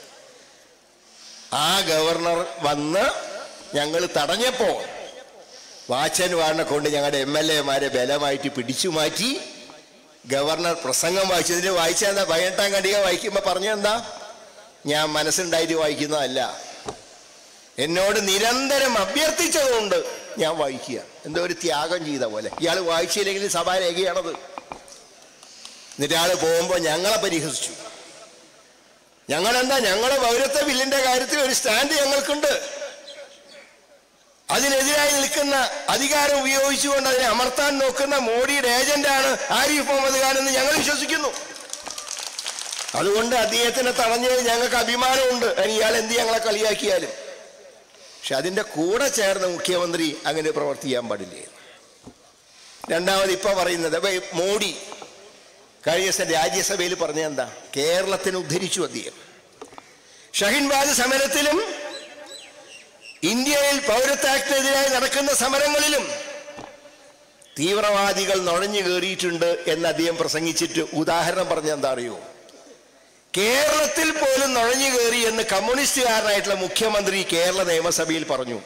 [SPEAKER 1] ആ ഗവർണർ വന്ന് ഞങ്ങൾ തടഞ്ഞപ്പോ വാച്ചൻ വാറിനെ കൊണ്ട് ഞങ്ങളുടെ എം എൽ എമാരെ ബലമായിട്ട് പിടിച്ചു മാറ്റി ഗവർണർ പ്രസംഗം വായിച്ചതിന് വായിച്ച എന്താ പതിനെട്ടാം ഖണ്ഡിക വായിക്കുമ്പോ പറഞ്ഞെന്താ ഞാൻ മനസ്സുണ്ടായിട്ട് വായിക്കുന്നതല്ല എന്നോട് നിരന്തരം അഭ്യർത്ഥിച്ചതുകൊണ്ട് ഞാൻ വായിക്കുക എന്തോ ഒരു ത്യാഗം ചെയ്ത പോലെ ഇയാൾ വായിച്ചില്ലെങ്കിൽ സഭാരേഖയാണത് എന്നിട്ട് ആള് പോകുമ്പോൾ ഞങ്ങളെ പരിഹസിച്ചു ഞങ്ങളെന്താ ഞങ്ങളെ പൗരത്വ ബില്ലിന്റെ കാര്യത്തിൽ ഒരു സ്റ്റാൻഡ് ഞങ്ങൾക്കുണ്ട് അതിനെതിരായി നിൽക്കുന്ന അധികാരം ഉപയോഗിച്ചുകൊണ്ട് അതിനെ അമർത്താൻ നോക്കുന്ന മോഡിയുടെ ഏജന്റാണ് ആരിഫ് മുഹമ്മദ് ഖാൻ എന്ന് ഞങ്ങൾ വിശ്വസിക്കുന്നു അതുകൊണ്ട് അദ്ദേഹത്തിനെ തടഞ്ഞതിൽ ഞങ്ങൾക്ക് അഭിമാനമുണ്ട് അതിന് ഇയാൾ എന്ത് ഞങ്ങളെ കളിയാക്കിയാലും പക്ഷെ അതിന്റെ കൂടെ ചേർന്ന് മുഖ്യമന്ത്രി അങ്ങനെ പ്രവർത്തിക്കാൻ പാടില്ലേ രണ്ടാമത് ഇപ്പൊ പറയുന്നത് അപ്പൊ ഈ മോഡി കഴിഞ്ഞ ദിവസം രാജ്യസഭയിൽ പറഞ്ഞ എന്താ കേരളത്തിന് ഉദ്ധരിച്ചു അദ്ദേഹം ഷഹിൻബാഗ് സമരത്തിലും ഇന്ത്യയിൽ പൗരത്വ ആക്ടിനെതിരായി നടക്കുന്ന സമരങ്ങളിലും തീവ്രവാദികൾ നുഴഞ്ഞു കയറിയിട്ടുണ്ട് എന്ന് അദ്ദേഹം പ്രസംഗിച്ചിട്ട് ഉദാഹരണം പറഞ്ഞ എന്താ അറിയോ കേരളത്തിൽ പോലും നുഴഞ്ഞു കയറി എന്ന് കമ്മ്യൂണിസ്റ്റുകാരനായിട്ടുള്ള മുഖ്യമന്ത്രി കേരള നിയമസഭയിൽ പറഞ്ഞു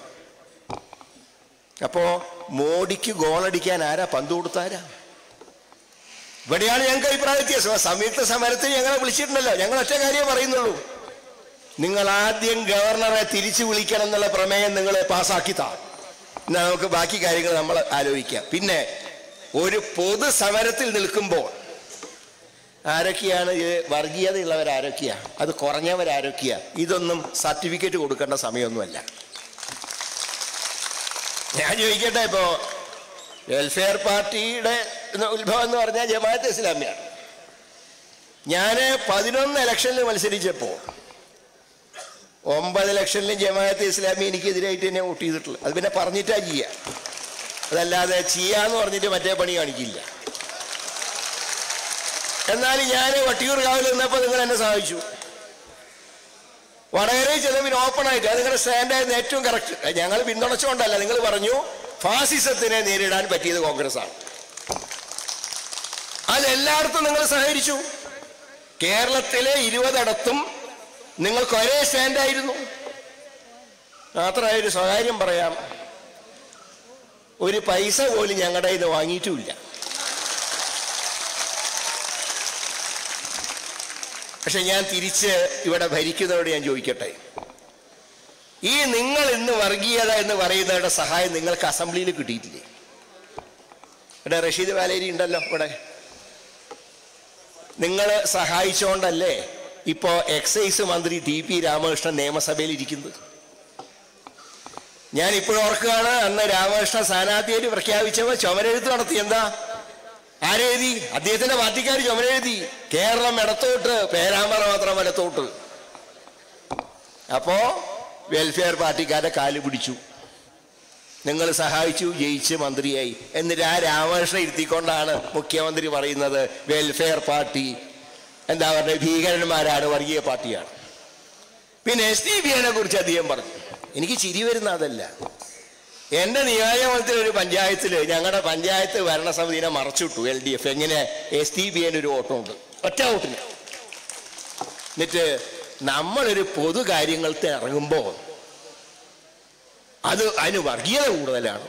[SPEAKER 1] അപ്പോ മോഡിക്ക് ഗോളടിക്കാൻ ആരാ പന്ത് കൊടുത്താരാ ഇവിടെയാണ് ഞങ്ങൾക്ക് അഭിപ്രായ വ്യത്യാസം സംയുക്ത സമരത്തിൽ ഞങ്ങളെ വിളിച്ചിട്ടുണ്ടല്ലോ ഞങ്ങൾ ഒറ്റ കാര്യമേ പറയുന്നുള്ളൂ നിങ്ങൾ ആദ്യം ഗവർണറെ തിരിച്ചു വിളിക്കണം എന്നുള്ള പ്രമേയം നിങ്ങൾ പാസ്സാക്കി താ എന്നാ നമുക്ക് ബാക്കി കാര്യങ്ങൾ നമ്മൾ ആലോചിക്കാം പിന്നെ ഒരു പൊതു സമരത്തിൽ നിൽക്കുമ്പോൾ ആരൊക്കെയാണ് ഈ വർഗീയതയുള്ളവർ ആരൊക്കെയാ അത് കുറഞ്ഞവർ ആരൊക്കെയാ ഇതൊന്നും സർട്ടിഫിക്കറ്റ് കൊടുക്കേണ്ട സമയമൊന്നുമല്ല ഞാൻ ചോദിക്കട്ടെ ഇപ്പോ വെൽഫെയർ പാർട്ടിയുടെ ഉത്ഭവം എന്ന് പറഞ്ഞാൽ ജമാഅത്ത് ഇസ്ലാമിയാണ് ഞാൻ പതിനൊന്ന് ഇലക്ഷനിൽ മത്സരിച്ചപ്പോൾ ഒമ്പത് ലക്ഷനിലും ജമാഅത്ത് ഇസ്ലാമി എനിക്കെതിരായിട്ട് തന്നെ വോട്ട് ചെയ്തിട്ടുള്ളത് അത് പിന്നെ പറഞ്ഞിട്ടാ ചെയ്യുക അതല്ലാതെ ചെയ്യാന്ന് പറഞ്ഞിട്ട് മറ്റേ പണി കാണിക്കില്ല എന്നാൽ ഞാൻ വട്ടിയൂർ കാവിൽ നിന്നപ്പോൾ നിങ്ങൾ എന്നെ സഹായിച്ചു വടകരയിൽ ചെന്നപ്പോൾ ഓപ്പൺ ആയിട്ട് അത് നിങ്ങളുടെ സ്റ്റാൻഡായിരുന്നു ഏറ്റവും കറക്റ്റ് ഞങ്ങൾ പിന്തുണച്ചുകൊണ്ടല്ല നിങ്ങൾ പറഞ്ഞു ഫാസിസത്തിനെ നേരിടാൻ പറ്റിയത് കോൺഗ്രസ് ആണ് അതെല്ലായിടത്തും നിങ്ങൾ സഹകരിച്ചു കേരളത്തിലെ ഇരുപതിടത്തും നിങ്ങൾക്ക് ഒരേ സ്റ്റാൻഡായിരുന്നു മാത്രമായ ഒരു സ്വകാര്യം പറയാം ഒരു പൈസ പോലും ഞങ്ങളുടെ ഇത് വാങ്ങിയിട്ടുമില്ല പക്ഷെ ഞാൻ തിരിച്ച് ഇവിടെ ഭരിക്കുന്നവരോട് ഞാൻ ചോദിക്കട്ടെ ഈ നിങ്ങൾ ഇന്ന് വർഗീയത എന്ന് പറയുന്നവരുടെ സഹായം നിങ്ങൾക്ക് അസംബ്ലിയിൽ കിട്ടിയിട്ടില്ലേ ഇവിടെ റഷീദ് വാലേരി ഉണ്ടല്ലോ ഇവിടെ നിങ്ങൾ സഹായിച്ചുകൊണ്ടല്ലേ ഇപ്പോ എക്സൈസ് മന്ത്രി ടി പി രാമകൃഷ്ണൻ നിയമസഭയിൽ ഇരിക്കുന്നത് ഞാൻ ഇപ്പോഴും ഓർക്കുകയാണ് അന്ന് രാമകൃഷ്ണൻ സ്ഥാനാർത്ഥിയായിട്ട് പ്രഖ്യാപിച്ചപ്പോൾ ചുമരെഴുത്ത് നടത്തി എന്താ ആരെഴുതി അദ്ദേഹത്തിന്റെ പാർട്ടിക്കാർ ചുമരെഴുതി കേരളം ഇടത്തോട്ട് പേരാമ്പ്ര മാത്രം വലത്തോട്ട് അപ്പോ വെൽഫെയർ പാർട്ടിക്കാരെ കാല് പിടിച്ചു നിങ്ങൾ സഹായിച്ചു ജയിച്ച് മന്ത്രിയായി എന്നിട്ട് ആ രാമകൃഷ്ണൻ ഇരുത്തിക്കൊണ്ടാണ് മുഖ്യമന്ത്രി പറയുന്നത് വെൽഫെയർ പാർട്ടി എന്താ പറയുക ഭീകരന്മാരാണ് വർഗീയ പാർട്ടിയാണ് പിന്നെ എസ് ഡി ബി ഐനെ കുറിച്ച് അധികം പറഞ്ഞു എനിക്ക് ചിരി വരുന്ന അതല്ല എന്റെ നിയോജകമണ്ഡലത്തിൽ ഒരു പഞ്ചായത്തിൽ ഞങ്ങളുടെ പഞ്ചായത്ത് ഭരണസമിതിനെ മറച്ചുവിട്ടു എൽ ഡി എഫ് എങ്ങനെ എസ് ടി ബി ഒരു വോട്ടുണ്ട് ഒറ്റ വോട്ടിന് എന്നിട്ട് നമ്മളൊരു പൊതു കാര്യങ്ങൾക്ക് ഇറങ്ങുമ്പോൾ അത് അതിന് വർഗീയത കൂടുതലാണ്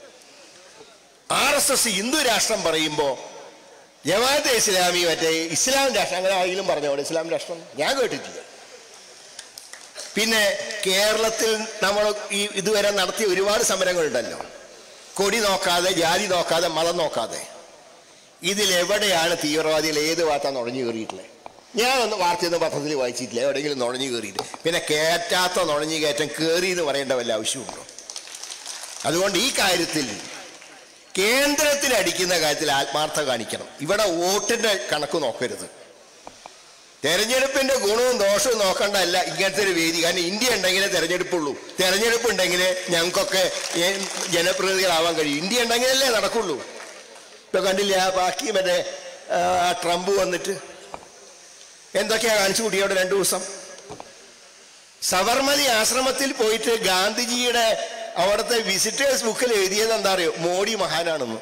[SPEAKER 1] ആർ എസ് എസ് ഹിന്ദു രാഷ്ട്രം പറയുമ്പോൾ ജമാഅത്തെ ഇസ്ലാമി മറ്റേ ഇസ്ലാം രാഷ്ട്രം അങ്ങനെ ആരെങ്കിലും പറഞ്ഞോളൂ ഇസ്ലാം രാഷ്ട്രം ഞാൻ കേട്ടിട്ടില്ല പിന്നെ കേരളത്തിൽ നമ്മൾ ഈ ഇതുവരെ നടത്തിയ ഒരുപാട് സമരങ്ങളുണ്ടല്ലോ കൊടി നോക്കാതെ ജാതി നോക്കാതെ മതം നോക്കാതെ ഇതിലെവിടെയാണ് തീവ്രവാദികൾ ഏത് ഭാഗത്താണ് നുഴഞ്ഞു കയറിയിട്ടുള്ളത് ഞാനൊന്ന് വാർത്തയൊന്നും പത്രത്തിൽ വായിച്ചിട്ടില്ല എവിടെയെങ്കിലും നുഴഞ്ഞു കയറിയിട്ട് പിന്നെ കയറ്റാത്ത നുഴഞ്ഞു കയറ്റം കയറി എന്ന് പറയേണ്ട വല്ല ആവശ്യമുണ്ടോ അതുകൊണ്ട് ഈ കാര്യത്തിൽ കേന്ദ്രത്തിൽ അടിക്കുന്ന കാര്യത്തിൽ ആത്മാർത്ഥ കാണിക്കണം ഇവിടെ വോട്ടിന്റെ കണക്ക് നോക്കരുത് തെരഞ്ഞെടുപ്പിന്റെ ഗുണവും ദോഷവും നോക്കണ്ടല്ല ഇങ്ങനത്തെ ഒരു വേദി കാരണം ഇന്ത്യ ഉണ്ടെങ്കിലേ തെരഞ്ഞെടുപ്പുള്ളൂ തെരഞ്ഞെടുപ്പ് ഉണ്ടെങ്കിൽ ഞങ്ങൾക്കൊക്കെ ഏ- ജനപ്രതിനിധികളാവാൻ കഴിയും ഇന്ത്യ ഉണ്ടെങ്കിലല്ലേ നടക്കുള്ളൂ ഇപ്പൊ കണ്ടില്ലേ ആ ബാക്കി മറ്റേ ആ, ട്രംപ് വന്നിട്ട് എന്തൊക്കെയാ കാണിച്ചു കൂട്ടി അവിടെ രണ്ടു ദിവസം സബർമതി ആശ്രമത്തിൽ പോയിട്ട് ഗാന്ധിജിയുടെ അവിടുത്തെ വിസിറ്റേഴ്സ് ബുക്കിൽ എഴുതിയത് എന്താ അറിയോ മോഡി മഹാനാണെന്ന്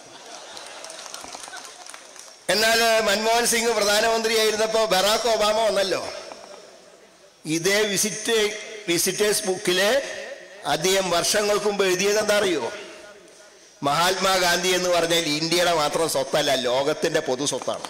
[SPEAKER 1] എന്നാൽ മൻമോഹൻ സിംഗ് പ്രധാനമന്ത്രിയായിരുന്നപ്പോൾ ബറാക്ക് ഒബാമ വന്നല്ലോ ഇതേ വിസിറ്റ് വിസിറ്റേഴ്സ് ബുക്കില് അദ്ദേഹം വർഷങ്ങൾക്ക് മുമ്പ് എഴുതിയത് എന്താ അറിയോ മഹാത്മാഗാന്ധി എന്ന് പറഞ്ഞാൽ ഇന്ത്യയുടെ മാത്രം സ്വത്തല്ല ലോകത്തിന്റെ പൊതു സ്വത്താണ്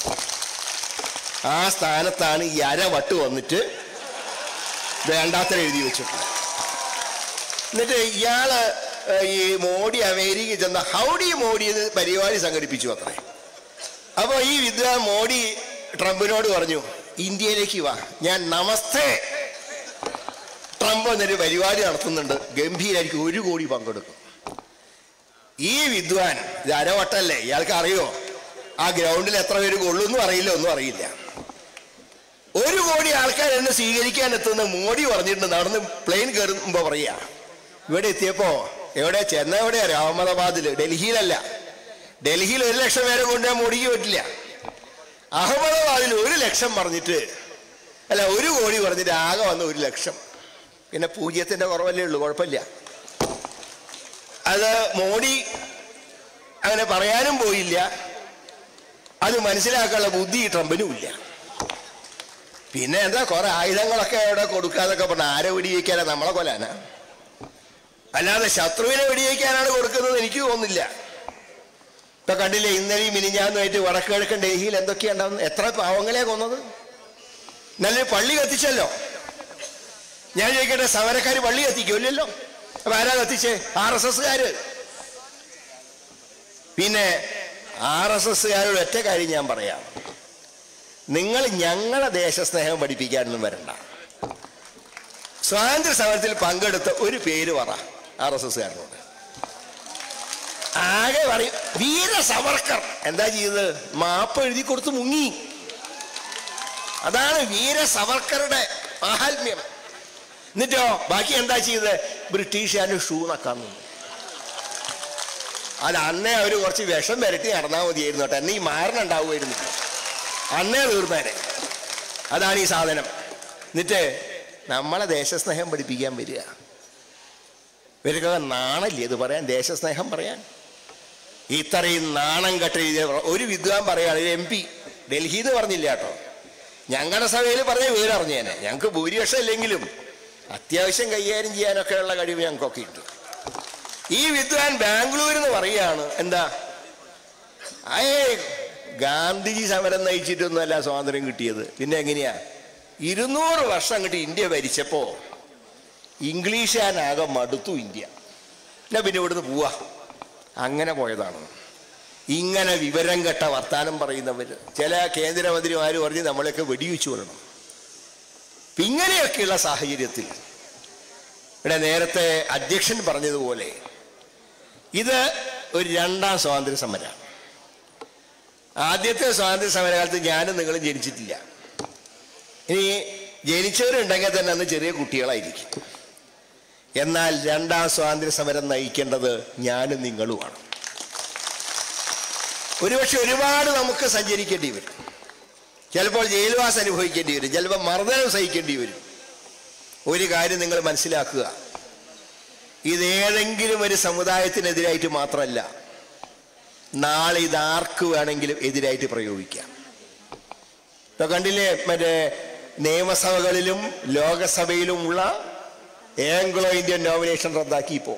[SPEAKER 1] ആ സ്ഥാനത്താണ് ഈ അരവട്ട് വന്നിട്ട് വേണ്ടാത്ത എഴുതി വെച്ചിട്ടുള്ളത് എന്നിട്ട് ഇയാള് ഏഹ്, ഈ മോഡി അമേരിക്കയിൽ ചെന്ന ഹൗഡി മോഡി എന്ന് പരിപാടി സംഘടിപ്പിച്ചു അത്രേ അപ്പൊ ഈ വിദ്വാൻ മോഡി ട്രംപിനോട് പറഞ്ഞു ഇന്ത്യയിലേക്ക് വാ ഞാൻ നമസ്തേ ട്രംപ് എന്നൊരു പരിപാടി നടത്തുന്നുണ്ട് ഗംഭീരായിരിക്കും ഒരു കോടി പങ്കെടുക്കും ഈ വിദ്വാൻ ഇത് അരവട്ടല്ലേ ഇയാൾക്ക് അറിയോ ആ ഗ്രൗണ്ടിൽ എത്ര പേര് കൊള്ളുമെന്നും അറിയില്ല ഒന്നും അറിയില്ല ഒരു കോടി ആൾക്കാർ എന്നെ സ്വീകരിക്കാൻ എത്തുന്ന മോഡി പറഞ്ഞിട്ടുണ്ട് നടന്ന് പ്ലെയിൻ കയറുമ്പോ പറയാ ഇവിടെ എത്തിയപ്പോ എവിടെ ചെന്ന എവിടെയാ അഹമ്മദാബാദില് ഡൽഹിയിലല്ല ഡൽഹിയിൽ ഒരു ലക്ഷം പേരെ കൊണ്ടുപോകാൻ മോഡിക്ക് പറ്റില്ല അഹമ്മദാബാദിൽ ഒരു ലക്ഷം പറഞ്ഞിട്ട് അല്ല ഒരു കോടി പറഞ്ഞിട്ട് ആകെ വന്ന ഒരു ലക്ഷം പിന്നെ പൂജ്യത്തിന്റെ കുറവല്ലേ ഉള്ളൂ കുഴപ്പമില്ല അത് മോഡി അങ്ങനെ പറയാനും പോയില്ല അത് മനസ്സിലാക്കാനുള്ള ബുദ്ധി ഈ ട്രംപിനും ഇല്ല പിന്നെ എന്താ കുറെ ആയുധങ്ങളൊക്കെ അവിടെ കൊടുക്കാതൊക്കെ പറഞ്ഞ ആരെ വെടിവെക്കാനാ നമ്മളെ കൊല്ലാനാ അല്ലാതെ ശത്രുവിനെ വെടിവെക്കാനാണ് കൊടുക്കുന്നത് എനിക്ക് തോന്നുന്നില്ല ഇപ്പൊ കണ്ടില്ലേ ഇന്നലെയും മിനിഞ്ഞാന്നുമായിട്ട് വടക്ക് കിഴക്കൻ ഡൽഹിയിൽ എന്തൊക്കെയാ ഉണ്ടാവുന്നത് എത്ര പാവങ്ങളെ കൊന്നത് നല്ലൊരു പള്ളി കത്തിച്ചല്ലോ ഞാൻ ചോദിക്കട്ടെ സമരക്കാര് പള്ളി കത്തിക്കുമല്ലോ അപ്പൊ ആരാ കത്തിച്ചേ ആർ എസ് എസ്കാര് പിന്നെ ആർ എസ് എസ്കാരോട് ഒറ്റ കാര്യം ഞാൻ പറയാം നിങ്ങൾ ഞങ്ങളെ ദേശസ്നേഹം പഠിപ്പിക്കാനൊന്നും വരണ്ട സ്വാതന്ത്ര്യ സമരത്തിൽ പങ്കെടുത്ത ഒരു പേര് പറ ആർ എസ് എസ്കാരനോട് ആകെ പറയും വീര സവർക്കർ എന്താ ചെയ്തത് മാപ്പ് എഴുതി കൊടുത്ത് മുങ്ങി അതാണ് വീര സവർക്കറുടെ മാഹാത്മ്യം എന്നിട്ടോ ബാക്കി എന്താ ചെയ്തത് ബ്രിട്ടീഷുകാരന് ഷൂ നക്കാൻ നിന്നു അത് അന്നേ അവർ കുറച്ച് വിഷം വരട്ടി നടന്നാൽ മതിയായിരുന്നു കേട്ടോ എന്നെ ഈ മാരണുണ്ടാവുമായിരുന്നു അന്നേ തീർന്നേനെ അതാണ് ഈ സാധനം എന്നിട്ട് നമ്മളെ ദേശസ്നേഹം പഠിപ്പിക്കാൻ വരിക ഇവർക്കൊക്കെ നാണല്ലേ ഇത് പറയാൻ ദേശസ്നേഹം പറയാൻ ഇത്രയും നാണം കെട്ട രീതിയിൽ ഒരു വിദ്വാൻ പറയാണ് എം പി ഡൽഹിയിൽ നിന്ന് പറഞ്ഞില്ല കേട്ടോ ഞങ്ങളുടെ സഭയിൽ പറഞ്ഞ വിവരറിഞ്ഞേനെ ഞങ്ങൾക്ക് ഭൂരിപക്ഷം ഇല്ലെങ്കിലും അത്യാവശ്യം കൈകാര്യം ചെയ്യാനൊക്കെ ഉള്ള കഴിവ് ഞങ്ങൾക്കൊക്കെ ഉണ്ട് ഈ വിദ്വാൻ ബാംഗ്ലൂരിൽ നിന്ന് പറയാണ് എന്താ അയേ ഗാന്ധിജി സമരം നയിച്ചിട്ടൊന്നുമല്ല സ്വാതന്ത്ര്യം കിട്ടിയത് പിന്നെ എങ്ങനെയാ ഇരുന്നൂറ് വർഷം അങ്ങോട്ട് ഇന്ത്യ ഭരിച്ചപ്പോ ഇംഗ്ലീഷുകാരനാകെ മടുത്തു ഇന്ത്യ എന്നാ പിന്നെ ഇവിടുന്ന് പോവാ അങ്ങനെ പോയതാണ് ഇങ്ങനെ വിവരം കെട്ട വർത്താനം പറയുന്നവര് ചില കേന്ദ്രമന്ത്രിമാര് പറഞ്ഞ് നമ്മളെയൊക്കെ വെടിവെച്ചു കൊല്ലണം അപ്പൊ ഇങ്ങനെയൊക്കെയുള്ള സാഹചര്യത്തിൽ ഇവിടെ നേരത്തെ അധ്യക്ഷൻ പറഞ്ഞതുപോലെ ഇത് ഒരു രണ്ടാം സ്വാതന്ത്ര്യ സമരമാണ് ആദ്യത്തെ സ്വാതന്ത്ര്യ സമരകാലത്ത് ഞാനും നിങ്ങളും ജനിച്ചിട്ടില്ല ഇനി ജനിച്ചവരുണ്ടെങ്കിൽ തന്നെ അന്ന് ചെറിയ കുട്ടികളായിരിക്കും എന്നാൽ രണ്ടാം സ്വാതന്ത്ര്യ സമരം നയിക്കേണ്ടത് ഞാനും നിങ്ങളുമാണ് ഒരുപക്ഷെ ഒരുപാട് നമുക്ക് സഞ്ചരിക്കേണ്ടി വരും ചിലപ്പോൾ ജയിൽവാസം അനുഭവിക്കേണ്ടി വരും ചിലപ്പോൾ മർദ്ദനം സഹിക്കേണ്ടി വരും ഒരു കാര്യം നിങ്ങൾ മനസ്സിലാക്കുക ഇതേതെങ്കിലും ഒരു സമുദായത്തിനെതിരായിട്ട് മാത്രമല്ല നാളെ ഇത് ആർക്ക് വേണമെങ്കിലും എതിരായിട്ട് പ്രയോഗിക്കാം ഇപ്പൊ കണ്ടില്ലേ മറ്റേ നിയമസഭകളിലും ലോകസഭയിലുമുള്ള ആംഗ്ലോ ഇന്ത്യൻ നോമിനേഷൻ റദ്ദാക്കി ഇപ്പോ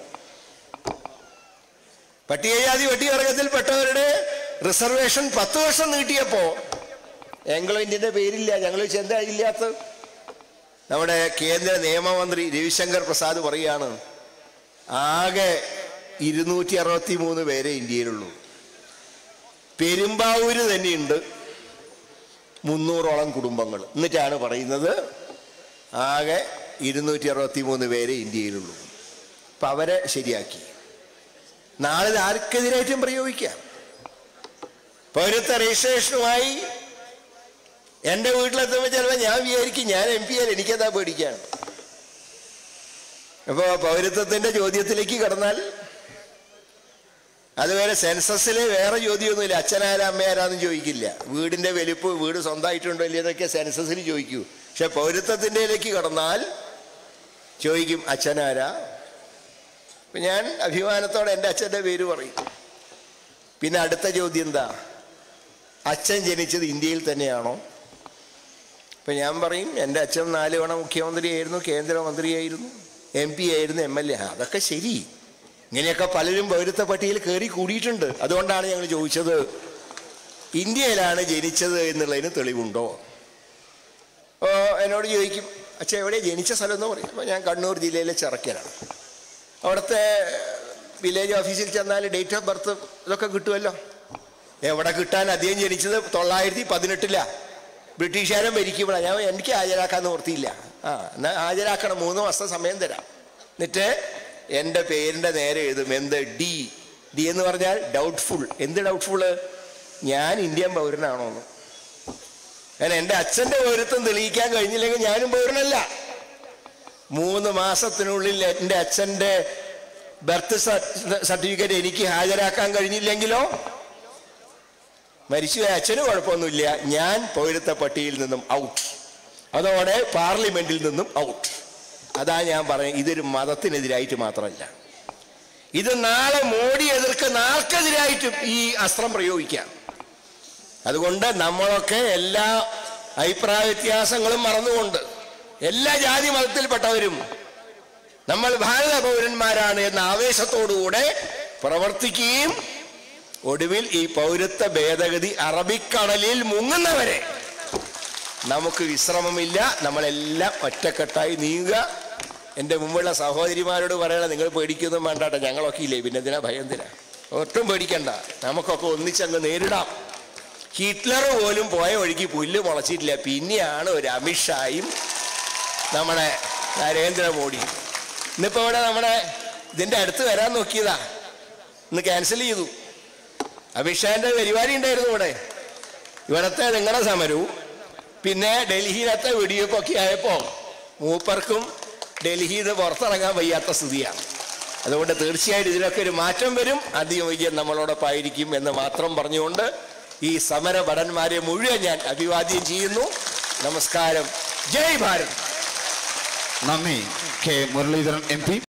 [SPEAKER 1] പട്ടികജാതി പട്ടികവർഗത്തിൽപ്പെട്ടവരുടെ റിസർവേഷൻ പത്ത് വർഷം നീട്ടിയപ്പോ ആംഗ്ലോ ഇന്ത്യന്റെ പേരില്ല ഞങ്ങൾ എന്താ ഇല്ലാത്ത നമ്മുടെ കേന്ദ്ര നിയമമന്ത്രി രവിശങ്കർ പ്രസാദ് പറയാണ് ആകെ ഇരുന്നൂറ്റി അറുപത്തി മൂന്ന് പേരെ ഇന്ത്യയിലുള്ളൂ പെരുമ്പാവൂര് തന്നെയുണ്ട് മുന്നൂറോളം കുടുംബങ്ങൾ എന്നിട്ടാണ് പറയുന്നത് ആകെ ഇരുന്നൂറ്റി അറുപത്തി മൂന്ന് പേരെ ഇന്ത്യയിലുള്ളൂ അപ്പൊ അവരെ ശരിയാക്കി നാളെ ഇത് ആർക്കെതിരായിട്ടും പ്രയോഗിക്കാം പൗരത്വ രജിസ്ട്രേഷനുമായി എൻ്റെ വീട്ടിലെത്തുമ്പോൾ ചിലപ്പോൾ ഞാൻ വിചാരിക്കും ഞാൻ എം പി ആയാലും എനിക്കെന്താ പേടിക്കാൻ അപ്പോൾ പൗരത്വത്തിന്റെ ചോദ്യത്തിലേക്ക് കടന്നാൽ അതുവരെ സെൻസസിൽ വേറെ ചോദ്യമൊന്നുമില്ല അച്ഛനാരാ അമ്മയാരാന്നും ചോദിക്കില്ല വീടിന്റെ വലിപ്പ് വീട് സ്വന്തമായിട്ടുണ്ടോ ഇല്ലതൊക്കെ സെൻസസിൽ ചോദിക്കൂ പക്ഷെ പൗരത്വത്തിൻ്റെയിലേക്ക് കടന്നാൽ ചോദിക്കും അച്ഛനാരാ അപ്പൊ ഞാൻ അഭിമാനത്തോടെ എൻ്റെ അച്ഛൻ്റെ പേര് പറയും പിന്നെ അടുത്ത ചോദ്യം എന്താ അച്ഛൻ ജനിച്ചത് ഇന്ത്യയിൽ തന്നെയാണോ ഇപ്പൊ ഞാൻ പറയും എൻ്റെ അച്ഛൻ നാല് തവണ മുഖ്യമന്ത്രിയായിരുന്നു കേന്ദ്രമന്ത്രിയായിരുന്നു എം പി ആയിരുന്നു എം എൽ എ അതൊക്കെ ശരി ഇങ്ങനെയൊക്കെ പലരും പൗരത്വ പട്ടികയിൽ കയറി കൂടിയിട്ടുണ്ട് അതുകൊണ്ടാണ് ഞങ്ങൾ ചോദിച്ചത് ഇന്ത്യയിലാണ് ജനിച്ചത് എന്നുള്ളതിന് തെളിവുണ്ടോ ഓ എന്നോട് ചോദിക്കും അച്ഛൻ എവിടെ ജനിച്ച സ്ഥലം എന്ന് പറയും അപ്പോൾ ഞാൻ കണ്ണൂർ ജില്ലയിലെ ചിറക്കനാണ് അവിടുത്തെ വില്ലേജ് ഓഫീസിൽ ചെന്നാൽ ഡേറ്റ് ഓഫ് ബർത്ത് ഇതൊക്കെ കിട്ടുമല്ലോ എവിടെ കിട്ടാൻ അദ്ദേഹം ജനിച്ചത് തൊള്ളായിരത്തി പതിനെട്ടിലാ ബ്രിട്ടീഷുകാരൻ ഭരിക്കുമ്പോഴാണ് ഞാൻ എനിക്ക് ഹാജരാക്കാൻ ഓർത്തിയില്ല ആ എന്നാൽ ഹാജരാക്കണം മൂന്ന് മാസം സമയം തരാം എന്നിട്ട് എൻ്റെ പേരിൻ്റെ നേരെ എഴുതും എന്ത് ഡി ഡി എന്ന് പറഞ്ഞാൽ ഡൗട്ട്ഫുൾ എന്ത് ഡൗട്ട്ഫുള്ള് ഞാൻ ഇന്ത്യൻ പൗരനാണോ എന്ന് കാരണം എൻ്റെ അച്ഛൻ്റെ പൗരത്വം തെളിയിക്കാൻ കഴിഞ്ഞില്ലെങ്കിൽ ഞാനും പൗരനല്ല മൂന്ന് മാസത്തിനുള്ളിൽ എൻ്റെ അച്ഛൻ്റെ ബർത്ത് സർട്ടിഫിക്കറ്റ് എനിക്ക് ഹാജരാക്കാൻ കഴിഞ്ഞില്ലെങ്കിലോ മരിച്ചുപോയ അച്ഛന് കുഴപ്പമൊന്നുമില്ല ഞാൻ പൗരത്വ പട്ടികയിൽ നിന്നും ഔട്ട് അതോടെ പാർലമെന്റിൽ നിന്നും ഔട്ട് അതാ ഞാൻ പറയുന്നത് ഇതൊരു മതത്തിനെതിരായിട്ട് മാത്രമല്ല ഇത് നാളെ മോഡി എതിർക്കുന്ന ആർക്കെതിരായിട്ടും ഈ അസ്ത്രം പ്രയോഗിക്കാം അതുകൊണ്ട് നമ്മളൊക്കെ എല്ലാ അഭിപ്രായ വ്യത്യാസങ്ങളും മറന്നുകൊണ്ട് എല്ലാ ജാതി മതത്തിൽപ്പെട്ടവരും നമ്മൾ ഭാരത പൗരന്മാരാണ് എന്ന ആവേശത്തോടുകൂടെ പ്രവർത്തിക്കുകയും ഒടുവിൽ ഈ പൗരത്വ ഭേദഗതി അറബിക്കടലിൽ മുങ്ങുന്നവരെ നമുക്ക് വിശ്രമമില്ല നമ്മളെല്ലാം ഒറ്റക്കെട്ടായി നീങ്ങുക എൻ്റെ മുമ്പുള്ള സഹോദരിമാരോട് പറയണ നിങ്ങൾ പേടിക്കൊന്നും വേണ്ടാട്ടെ ഞങ്ങളൊക്കെ ഇല്ലേ പിന്നെ എന്തിനാ ഭയം എന്തിനാ ഒട്ടും പേടിക്കണ്ട നമുക്കൊക്കെ ഒന്നിച്ചങ്ങ് നേരിടാം ഹിറ്റ്ലർ പോലും പോയ വഴിക്ക് പുല്ല് മുളച്ചിട്ടില്ല പിന്നെയാണ് ഒരു അമിത്ഷായും നമ്മുടെ നരേന്ദ്രമോദിയും ഇന്നിപ്പോ ഇവിടെ നമ്മുടെ ഇതിന്റെ അടുത്ത് വരാൻ നോക്കിയതാ ഇന്ന് ക്യാൻസൽ ചെയ്തു അമിത്ഷാന്റെ പരിപാടി ഉണ്ടായിരുന്നു ഇവിടെ ഇവിടത്തെ നിങ്ങളുടെ സമരവും പിന്നെ ഡൽഹിയിലത്തെ വെടിവെപ്പൊക്കെ ആയപ്പോ മൂപ്പർക്കും ഡൽഹിയിൽ നിന്ന് പുറത്തിറങ്ങാൻ വയ്യാത്ത സ്ഥിതിയാണ് അതുകൊണ്ട് തീർച്ചയായിട്ടും ഇതിനൊക്കെ ഒരു മാറ്റം വരും അധികം വിജയം നമ്മളോടൊപ്പം ആയിരിക്കും എന്ന് മാത്രം പറഞ്ഞുകൊണ്ട് ഈ സമര ഭടന്മാരെ മുഴുവൻ ഞാൻ അഭിവാദ്യം ചെയ്യുന്നു നമസ്കാരം ജയ് ഭാരത്
[SPEAKER 3] നന്ദി കെ മുരളീധരൻ എം പി